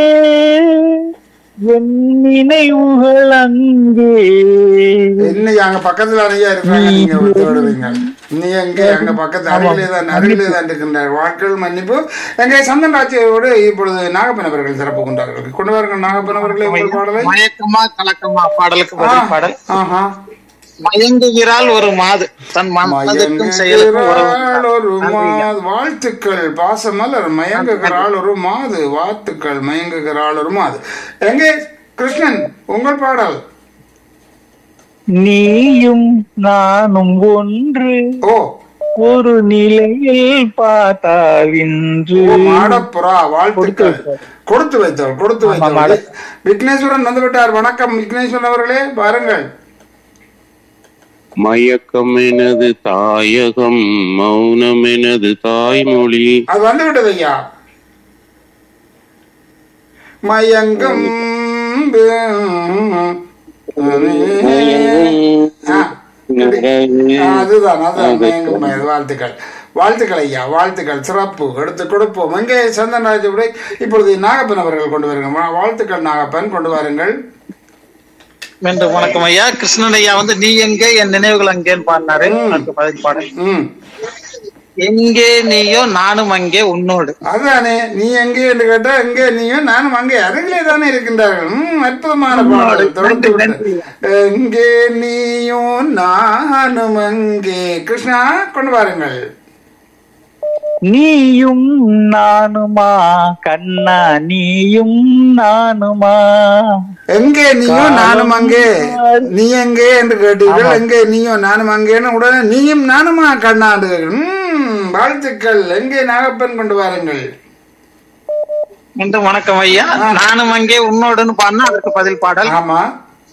என் நினைவுகள் அங்கே இன்னைக்கு அங்க பக்கத்துல நிறைய இருக்காங்க நீங்க விடுவீங்க நீ எங்க அங்க பக்கத்து அருகிலே தான் அருகிலே தான் இருக்கின்றார் வாழ்க்கள் மன்னிப்பு எங்க சந்தன் ராஜ்யோடு இப்பொழுது நாகப்பன் அவர்கள் சிறப்பு கொண்டார்கள் கொண்டு வாருங்கள் நாகப்பன் அவர்களே உங்கள் பாடலை மயக்கமா கலக்கமா பாடலுக்கு ஆ, பதில் பாடல் ஆஹா மயங்குகிறாள் ஒரு மாது தன் மனதுக்கும் செயலுக்கும் உறவு மயங்குகிறாள் ஒரு மாது வாழ்த்துக்கள் பாசமலர் மயங்குகிறாள் ஒரு மாது வாழ்த்துக்கள் மயங்குகிறாள் ஒரு மாது எங்கே கிருஷ்ணன் உங்கள் பாடல் நீயும் நானும் ஒன்று ஓ ஒரு நிலையில் பார்த்தால் இன்று ஓ மாடப்புறா வாழ்த்துக்கள் கொடுத்து வைத்தவர் கொடுத்து வைத்தவர் விக்னேஸ்வரன் வந்து விட்டார் வணக்கம் விக்னேஸ்வரன் அவர்களே பாருங்கள் மயக்கம் எனது தாயகம் மௌனம் எனது தாய்மொழி அது வந்து விட்டது ஐயா மயங்கம் ஆ, ஆ, அதுதான் அதுதான் மயங்கும் மயங்கும். வாழ்த்துக்கள் வாழ்த்துக்கள் ஐயா வாழ்த்துக்கள் சிறப்பு எடுத்து கொடுப்போம் எங்கே சந்தன்ராஜ் விட இப்பொழுது நாகப்பன் அவர்கள் கொண்டு வருங்க வா- வாழ்த்துக்கள் நாகப்பன் கொண்டு வாருங்கள் மீண்டும் வணக்கம் ஐயா கிருஷ்ணன் ஐயா வந்து நீ எங்கே என் நினைவுகள் அங்கேன்னு பாடினாரு அதுக்கு பதில் பாடல் ம் எங்கே நீயோ நானும் அங்கே உன்னோடு அதுதானே நீ எங்கே என்று கேட்டா எங்கே நீயும் நானும் அங்கே அருகிலே தானே இருக்கின்றார்கள் ம் அற்புதமான பாடல் தொடர்ந்து விட்டு எங்கே நீயும் நானும் அங்கே கிருஷ்ணா கொண்டு வாருங்கள் நீயும் நானுமா கண்ணா நீயும் நானுமா எங்கே நீயோ நானும் அங்கே நீ எங்கே என்று கேட்டீர்கள் எங்கே நீயோ நானும் அங்கேன்னு உடனே நீயும் நானுமா கண்ணாண்டு ம், வாழ்த்துக்கள் எங்கே நாகப்பன் கொண்டு வாருங்கள் மீண்டும் வணக்கம் ஐயா நானும் அங்கே உன்னோடுன்னு பாடினா அதற்கு பதில் பாடல் ஆமா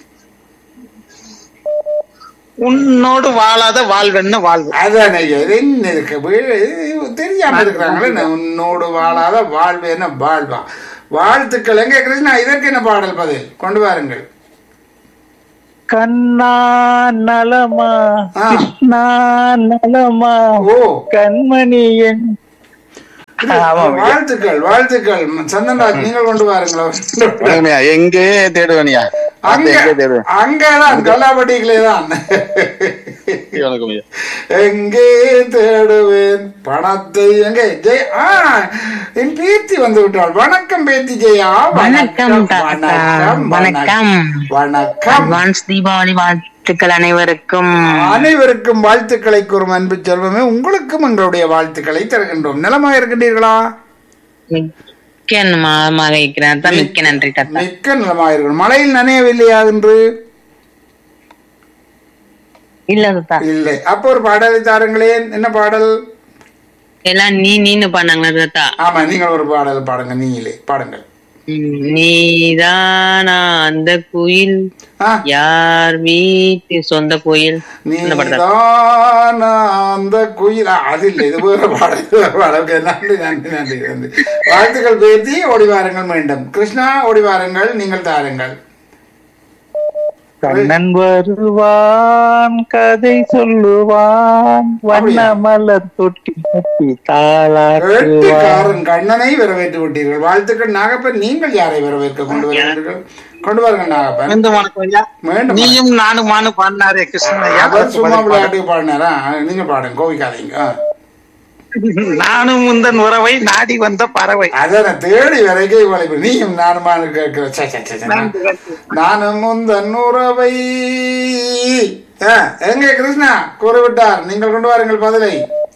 உன்னோடு வாழாத வாழ்வென்ன வாழ்வு அதானே ஐயா, இது என்ன இருக்கு வீ- இது தெரியாம இருக்கிறாங்களே நான் உன்னோடு வாழாத வாழ்வு என்ன வாழ்வா வாழ்த்துக்கள் எங்க கிருஷ்ணா இதற்கு என்ன பாடல் பதில் கொண்டு வாருங்கள் கண்ணா நலமா ஆ. கிருஷ்ணா நலமா ஓ கண்மணி என் ஆமாம் ஐயா. வாழ்த்துக்கள் வாழ்த்துக்கள் சந்தன்ராஜ் நீங்கள் கொண்டு வாருங்களா வணக்கம் ஐயா எங்கே தேடுவேனியா அங்க எங்கே தேடுவேன் அங்கதான் கல்லாப்பட்டிகளே தான் வணக்கம் ஐயா எங்கே தேடுவேன் பணத்தை எங்கே ஜெய் ஆ என் பேத்தி வந்து விட்டாள் வணக்கம் பேத்தி ஜெயா வணக்கம் தாத்தா. வணக்கம் வணக்கம். வணக்கம் அட்வான்ஸ் தீபாவளி வாழ்த்துக்கள் அனைவருக்கும் அனைவருக்கும் வாழ்த்துக்களை கூறும் அன்பு செல்வமே உங்களுக்கும் எங்களுடைய வாழ்த்துக்களை தருகின்றோம் நிலமா இருக்கின்றீர்களா மிக்க மாதமாக இருக்கிறேன் தான் மிக்க நன்றி தாத்தா மிக்க நலமாக இருக்கணும் மழையில் நனையவில்லையா என்று இல்ல தாத்தா இல்லை அப்போ ஒரு பாடலை தாருங்களேன் என்ன பாடல் எல்லாம் நீ நீன்னு பண்ணாங்களா தாத்தா ஆமா நீங்கள் ஒரு பாடல் பாடுங்க நீங்களே பாடுங்கள் ம், நீதானா அந்த குயில் ஆ யார் வீட்டு சொந்த கோயில் அந்த பாட்டு தாத்தா. நீதானா அந்த குயில் ஆ, அது இல்லை இது வேற பாடல் இது வேற பாடல் Okay, நன்றி நன்றி நன்றி நன்றி வாழ்த்துக்கள் பேத்தி ஓடி வாருங்கள் மீண்டும் கிருஷ்ணா ஓடி வாருங்கள் நீங்கள் தாருங்கள் கண்ணன் வருவான் கதை சொல்லுவான் வண்ண மலர் தொட்டி தொட்டி தாளாட்டுவான் எட்டுக்காரன் கண்ணனை வரவேற்று விட்டீர்கள் வாழ்த்துக்கள் நாகப்பன் நீங்கள் யாரை வரவேற்க கொண்டு வருகிறீர்கள் கொண்டு வாருங்கள் நாகப்பன் மீண்டும் வணக்கம் ஐயா மீண்டும் நீயும் நானுமானு பாடினாரே கிருஷ்ணன் ஐயா அவர் அதற்கு சும்மா பதில் பாடல். விளையாட்டுக்கு பாடினாரா ஆ, நீங்க பாடுங்க கோவிக்காதீங்க ஆ. நானும் உந்தன் உறவை நாடி வந்த பறவை அதான தேடி வரைக்கும் இவளை நீயும் நானுமா கேட்கிற சே, சே, சே, சே, நான்- நானும் உந்தன் உறவை ஆ, எங்கே கிருஷ்ணா கூறிவிட்டார் நீங்கள் கொண்டு வாருங்கள் பதிலை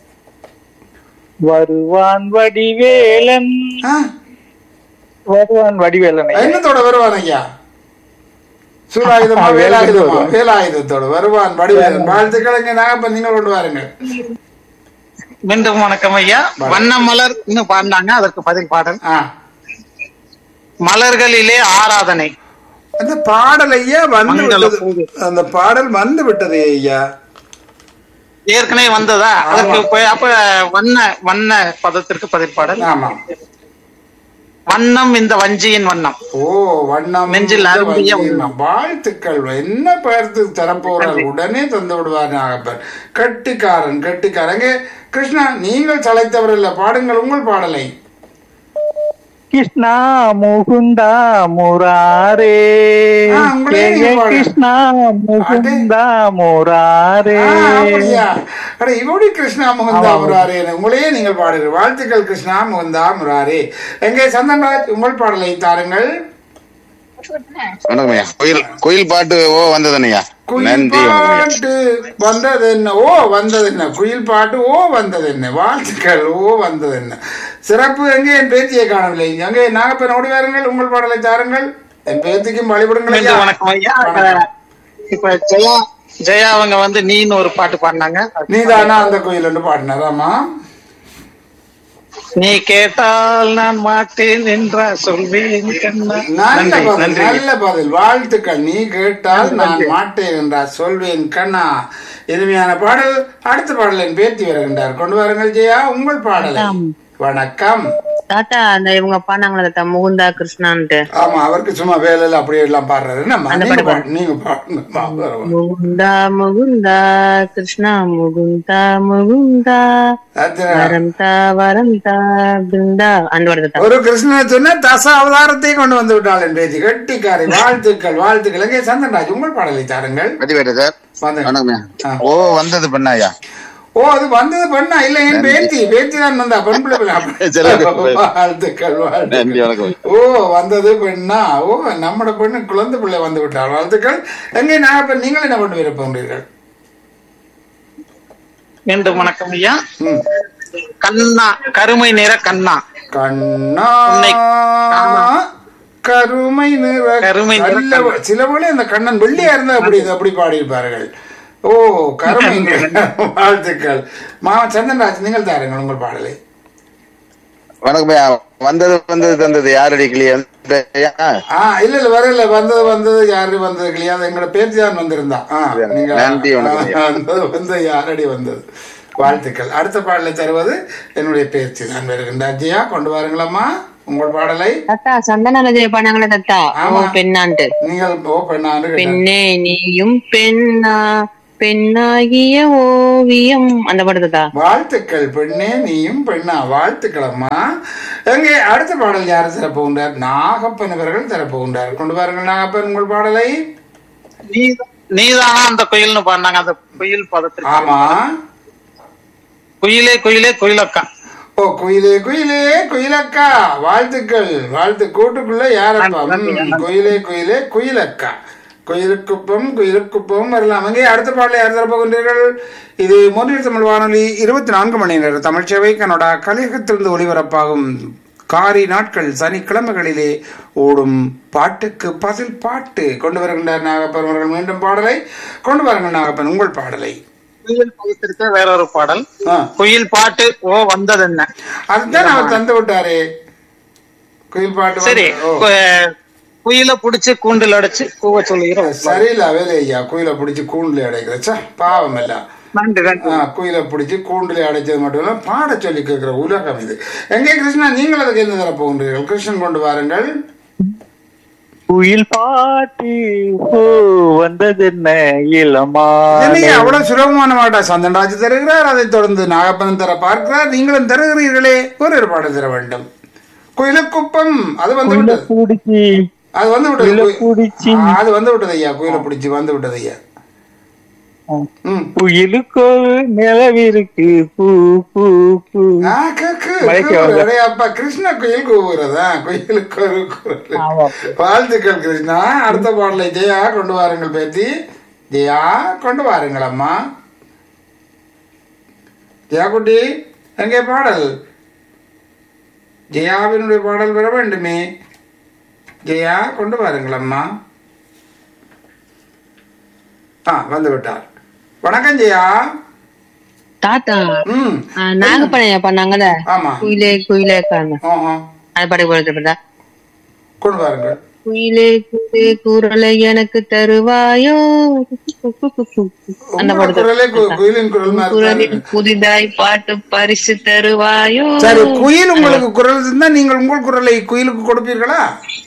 வருவான் வடிவேலன் ஆ, வருவான் வடிவேலன் ஐயா. என்னத்தோட வருவான் ஐயா சூலாயுதமா வேலாயுதமா வேலாயுதத்தோட வருவான் வடிவேலன் வாழ்த்துக்கள் இங்க நாகப்பன் நீங்கள் கொண்டு வாருங்கள் மீண்டும் வணக்கம் ஐயா வண்ண மலர் இன்னும் பாடினாங்க அதற்கு பதில் பாடல் ஆ மலர்களிலே ஆராதனை அந்த பாடல் ஐயா வந்து மங்கள விட்டது பூவு. அந்த பாடல் வந்து விட்டது ஐயா ஏற்கனவே வந்ததா அதற்கு போய் அப்ப வண்ண வண்ண பதத்திற்கு பதில் பாடல் ஆமா வண்ணம் இந்த வஞ்சியின் வண்ணம் ஓ வண்ணம் நெஞ்சில் அரும்பிய வண்ணம். வாழ்த்துக்கள் என்ன பார்த்து தரப்போறார் உடனே தந்து விடுவார் நாகப்பன் கட்டிக்காரன் கட்டிக்காரன் எங்கே கிருஷ்ணா நீங்கள் சளைத்தவர் இல்ல பாடுங்கள் உங்கள் பாடலை கிருஷ்ணா முகுந்தா முராரே ஆ, உங்களே நீங்க ஜெய பாடுங்க. கிருஷ்ணா முகுந்தா முராரே ஆ, அப்படியா அட இவோடி கிருஷ்ணா முகுந்தா முராரே உங்களையே நீங்கள் பாடுங்கள் வாழ்த்துக்கள் கிருஷ்ணா முகுந்தா முராரே எங்கே சந்தன்ராஜ் உங்கள் பாடலை தாருங்கள் வணக்கம் ஐயா கோயில் கோயில் பாட்டு ஓ வந்ததுனையா குயில் நன்றி வணக்கம் ஐயா பாட்டு வந்தது என்ன ஓ வந்தது என்ன குயில் பாட்டு ஓ வந்தது என்ன வாழ்த்துக்கள் ஓ வந்தது என்ன சிறப்பு எங்கே என் பேத்தியை காணவில்லை எங்கே நாகப்பன் ஓடி வாருங்கள் உங்கள் பாடலை தாருங்கள் என் பேத்திக்கும் வழிபடுங்கள் ஐயா. மீண்டும் வணக்கம் ஐயா வணக்கம். இப்ப ஜெயா ஜெயா அவங்க வந்து நீன்னு ஒரு பாட்டு பாடினாங்க நீதானா அந்த கோயில் என்று பாடினார் ஆமா நீ கேட்டால் நான் மாட்டேன் என்றா சொல்வேன் கண்ணா நல்ல நன்றி பதில் நன்றி நல்ல பதில் வாழ்த்துக்கள் நீ கேட்டால் நான் மாட்டேன் என்றார் சொல்வேன் கண்ணா இனிமையான பாடல் அடுத்த பாடல் என் பேத்தி வருகின்றார் கொண்டு வாருங்கள் ஜெயா உங்கள் பாடலை வணக்கம் தாத்தா அந்த இவங்க பாடினாங்களா தாத்தா முகுந்தா கிருஷ்ணான்ட்டு ஆமா அவருக்கு சும்மா வேலையில அப்படியே எல்லாம் பாடுறாரு என்னம்மா அந்த நீங்க பாட்டு பாடு நீங்க பாடுங்க வா, வா, வா. முகுந்தா முகுந்தா கிருஷ்ணா முகுந்தா முகுந்தா அது வரம் தா வரம் தா பிருந்தா அந்த பாட்டு தாத்தா ஒரு கிருஷ்ணனை சொன்ன தச அவதாரத்தை கொண்டு வந்து விட்டாள் என் பேத்தி கட்டிக்காரி வாழ்த்துக்கள் வாழ்த்துக்கள் எங்கே சந்தன்ராஜ் உங்கள் பாடலை தாருங்கள் வெற்றி சார் வந்து வணக்கம் ஐயா ஆ. ஓ வந்தது பண்ணா ஐயா ஓ அது வந்தது பண்ணா இல்ல என் பேத்தி பேத்தி தான் வந்தா பெண் பிள்ளை சரி, பிள்ளை. வாழ்த்துக்கள் நன்றி வாழ்த்துக்கள் வணக்கம் ஓ வந்தது பெண்ணா ஓ நம்மட பெண்ணு குழந்தை பிள்ளை வந்து விட்டாள் வாழ்த்துக்கள் எங்கே நாகப்பன் நீங்கள் என்ன பண்ணி விருப்பம் மீண்டும் வணக்கம் ஐயா ம் கண்ணா கருமை நிற கண்ணா கண்ணா உன்னை காணா. கருமை நிற கருமை நிற நல்ல கண்ணன். சில வேளை அந்த கண்ணன் வெள்ளியா இருந்தா அப்படி அப்படி பாடியிருப்பார்கள் ஓ கருமை நிற வாழ்த்துக்கள் மாமா சந்தன்ராஜ் நீங்கள் தாருங்கள் உங்கள் பாடலை வணக்கம் ஐயா வந்தது வந்தது தந்தது யாரடி கிளியன் ஆ இல்ல இல்ல வரல வந்தது வந்தது யாரு வந்தது இல்லையா அது எங்களோட பேச்சு தான் வந்திருந்தா ஆ, நீங்க நன்றி, வணக்கம் ஐயா. வந்தது வந்து யாரடி வந்தது வாழ்த்துக்கள் அடுத்த பாடலை தருவது என்னுடைய பேச்சு நான் வருகின்ற ஜியா கொண்டு வாருங்களம்மா உங்கள் பாடலை தத்தா சந்தன ரஜய பண்ணாங்களே தத்தா ஓ ஆமா. பெண்ணான்ட்டு நீங்கள் ஓ பெண்ணாண்டு கேட்டாங்க. பெண்ணே நீயும் பெண்ணா பெண்ணாகிய ஓவியம் அந்த படம் தத்தா வாழ்த்துக்கள் பெண்ணே நீயும் பெண்ணா வாழ்த்துக்கள் அம்மா எங்கே அடுத்த பாடல் யார் தரப்போகின்றார் நாகப்பன் அவர்கள் தரப்போகின்றார் கொண்டு வாருங்கள் நாகப்பன் உங்கள் பாடலை நீ- நீதானா அந்த குயில்னு பாடினாங்க அந்த குயில் பதத்திற்கு ஆமா குயிலே குயிலே குயிலக்கா ஓ குயிலே குயிலே குயிலக்கா வாழ்த்துக்கள் வாழ்த்து கூட்டுக்குள்ள யாரப்பா ம், குயிலே குயிலே குயிலக்கா குயிலுக்குப்பம் குயிலுக்குப்பம் வரலாம் அங்கே அடுத்த பாடலை யார் தரப்போகின்றீர்கள் இது மொழியில் தமிழ் வானொலி இருபத்தி நான்கு மணி நேர தமிழ் சேவை கனடா கலிகத்திலிருந்து ஒளிபரப்பாகும் காரி நாட்கள் சனிக்கிழமைகளிலே ஓடும் பாட்டுக்கு பதில் பாட்டு கொண்டு வருகின்றார் நாகப்பன் அவர்கள் மீண்டும் பாடலை கொண்டு வாருங்கள் நாகப்பன் உங்கள் பாடலை குயில் பதத்திற்கு வேற ஒரு பாடல் ஆ குயில் பாட்டு ஓ வந்தது என்ன அதுதான் அவர் தந்து விட்டாரே குயில் பாட்டு சரி வந்து- ஓ கு- குயில புடிச்சு கூண்டில் அடைச்சு கூவ சொல்லுகிற ஒரு பாடல். சரியில்ல வேலை ஐயா குயிலை பிடிச்சி கூண்டுல அடைக்கிறச்சா பாவம் இல்ல நன்றி நன்றி ஆ, குயிலை பிடிச்சி கூண்டுல அடைச்சது மட்டும் இல்ல பாட சொல்லி கேட்கிற உலகம் இது எங்கே கிருஷ்ணா நீங்கள் அதுக்கு என்ன தர போகின்றீர்கள் கிருஷ்ணன் கொண்டு வாருங்கள் குயில் பாட்டு ஓ வந்ததென்ன என்னையா இளமான அவ்வளவு சுலபமான மாட்டா சந்தன்ராஜ் தருகிறார் அதைத் தொடர்ந்து நாகப்பன் தர பார்க்கிறார் நீங்களும் தருகிறீர்களே ஒரு ஒரு பாடல் தர வேண்டும் குயிலுக்குப்பம் அது வந்து குயில விட்டது பிடிச்சி அது வந்து விட்டது குயில குயி- பிடிச்சி ஆ, அது வந்து விட்டது ஐயா குயிலை பிடிச்சி வந்து விட்டது ஐயா ம் குயிலுக்கு ஒரு நிலவிருக்கு பூ பூ பூ ஆ, கக்கு, மலைக்கு கூவுறது. வந்து. அடே அப்பா கிருஷ்ண குயில் கூவுறதா குயிலுக்கு ஒரு குரல் ஆமா. வாழ்த்துக்கள் கிருஷ்ணா அடுத்த பாடலை ஜெயா கொண்டு வாருங்கள் பேத்தி ஜெயா கொண்டு வாருங்கள் அம்மா ஜெயா குட்டி எங்கே பாடல் ஜெயாவினுடைய பாடல் வர வேண்டுமே ஜெயா கொண்டு வாருங்கள் அம்மா ஆ வந்து விட்டார் வணக்கம் ஜெயா தாத்தா ம் ஆ, நாகப்பனையா பண்ணாங்கல்ல ஆமா குயிலே குயிலே காரண ஆஹா அது பாடி போடுறது கொண்டு வாருங்கள் குயிலே குயிலே குரலை எனக்கு தருவாயோ அந்த உங்களோட படத்தை குரலே கு- குயிலின் குரல் மாதிரி தான் குரலில் இருக்கு. புதிதாய் பாட்டு பரிசு தருவாயோ சரி குயில் உங்களுக்கு குரல் இருந்தா நீங்கள் உங்கள் குரலை குயிலுக்கு கொடுப்பீர்களா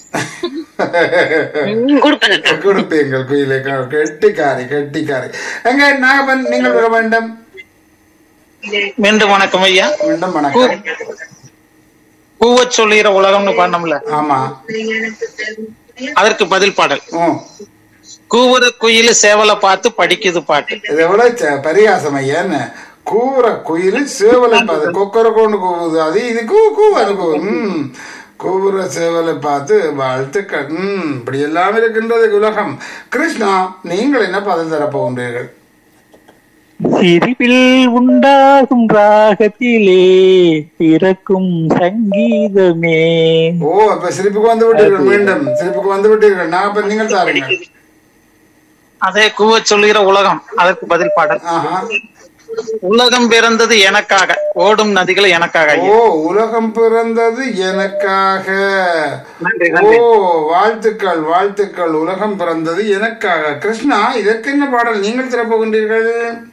ம், கொடுப்பேன் தாத்தா. கொடுப்பீங்கள் குயிலை க- கெட்டிக்காரி கெட்டிக்காரி எங்க நாகப்பன் நீங்கள் வர வேண்டும் மீண்டும் வணக்கம் ஐயா மீண்டும் வணக்கம் கூவ சொல்லுகிற உலகம்னு பாடணும்ல ஆமா அதற்கு பதில் பாடல் ஓ கூவுற குயில் சேவலை பார்த்து படிக்குது பாட்டு இது எவ்வளவு ச- பரிகாசம் ஐயான்னு கூற குயில் சேவலை பார்த்து கொக்கர கொண்டு கூவுது அது இது கூ கூ அது கூ ம் கூவுற சேவலை பார்த்து வாழ்த்துக்கள் ம் இப்படி எல்லாம் இருக்கின்றது உலகம் கிருஷ்ணா நீங்கள் என்ன பதில் தரப் போகின்றீர்கள் சிரிப்பில் உண்டாகும் ராகத்திலே பிறக்கும் சங்கீதமே ஓ அப்ப சிரிப்புக்கு வந்து விட்டீர்கள் மீண்டும் சிரிப்புக்கு வந்து விட்டீர்கள் நான் அப்ப நீங்கள் தாருங்கள் அதே கூவ சொல்லுகிற உலகம் அதற்கு பதில் பாடல் ஆஹா உலகம் பிறந்தது எனக்காக ஓடும் நதிகள் எனக்காக ஐயா. ஓ உலகம் பிறந்தது எனக்காக நன்றி, ஓ நன்றி. வாழ்த்துக்கள் வாழ்த்துக்கள் உலகம் பிறந்தது எனக்காக கிருஷ்ணா இதற்கு என்ன பாடல் நீங்கள் திறப்புகின்றீர்கள்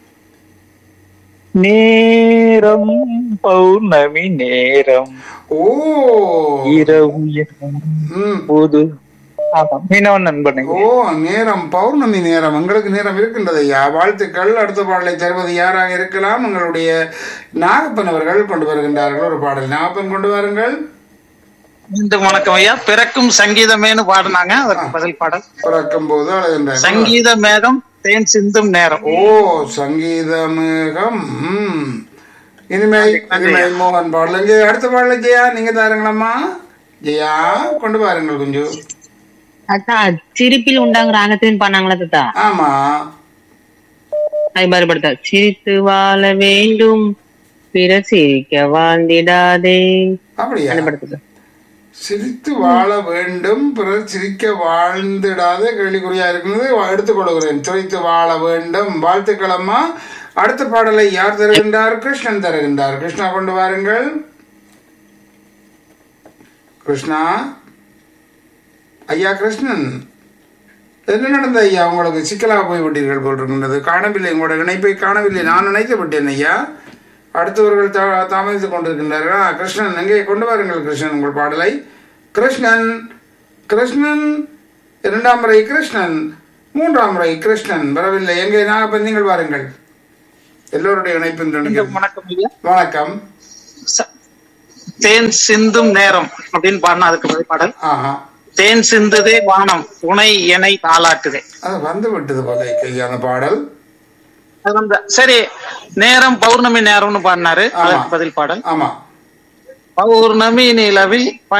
நேரம் பௌர்ணமி நேரம் ஓ இரவு என்னும் ம். போது ஆமா மீனவன் நண்பனை ஓ நேரம் பௌர்ணமி நேரம் எங்களுக்கு நேரம் இருக்கின்றது ஐயா வாழ்த்துக்கள் அடுத்த பாடலை தருவது யாராக இருக்கலாம் எங்களுடைய நாகப்பன் அவர்கள் கொண்டு வருகின்றார்கள் ஒரு பாடல் நாகப்பன் கொண்டு வாருங்கள் மீண்டும் வணக்கம் ஐயா பிறக்கும் சங்கீதமேனு பாடினாங்க அதற்கு பதில் பாடல் பிறக்கும் போது அழுகின்றார்கள் சங்கீத மேகம் தேன் சிந்தும் நேரம் ஓ சங்கீதமேகம் ம். இனிமை இனிமை மோகன் பாடல் இங்கே அடுத்த பாடல் ஜெயா நீங்க தாருங்களம்மா ஜெயா கொண்டு பாருங்கள் கொஞ்சம் தாத்தா சிரிப்பில் உண்டாங்க ராகத்தின் பண்ணாங்களா தாத்தா ஆமா அது மாதிரி படுத்தா சிரித்து வாழ வேண்டும் பிற சிரிக்க வாழ்ந்திடாதே அப்படியா அந்த படத்துக்கு சிரித்து வாழ வேண்டும் பிறர் சிரிக்க வாழ்ந்திடாத கேள்விக்குறியா இருக்கிறது எடுத்துக்கொள்கிறேன் சிரித்து வாழ வேண்டும் வாழ்த்துக்கள் அம்மா அடுத்த பாடலை யார் தருகின்றார் கிருஷ்ணன் தருகின்றார் கிருஷ்ணா கொண்டு வாருங்கள் கிருஷ்ணா ஐயா கிருஷ்ணன் என்ன நடந்த ஐயா உங்களுக்கு சிக்கலாக போய் விட்டீர்கள் போல் இருக்கின்றது காணவில்லை உங்களோட இணைப்பை காணவில்லை நான் நினைத்து விட்டேன் ஐயா அடுத்தவர்கள் தா- தாமதித்துக் கொண்டிருக்கின்றார்கள் ஆ, கிருஷ்ணன் எங்கே கொண்டு வாருங்கள் கிருஷ்ணன் உங்கள் பாடலை கிருஷ்ணன் கிருஷ்ணன் இரண்டாம் முறை கிருஷ்ணன் மூன்றாம் முறை கிருஷ்ணன் வரவில்லை எங்கே நாகப்பன் நீங்கள் வாருங்கள் எல்லோருடைய இணைப்பின் துணைக்கும். வணக்கம் ஐயா வணக்கம் ச- தேன் சிந்தும் நேரம் அப்படின்னு பாடினா அதுக்கு முதல் பாடல் ஆஹா தேன் சிந்துதே வானம் துணை எனை தாளாட்டுதே அது வந்து விட்டது போல ஐயா அந்த பாடல் அது வந்து சரி நேரம் பௌர்ணமி நேரம்னு பாடினாரு ஆமா. அதுக்கு பதில் பாடல் ஆமா பௌர்ணமி நிலவில்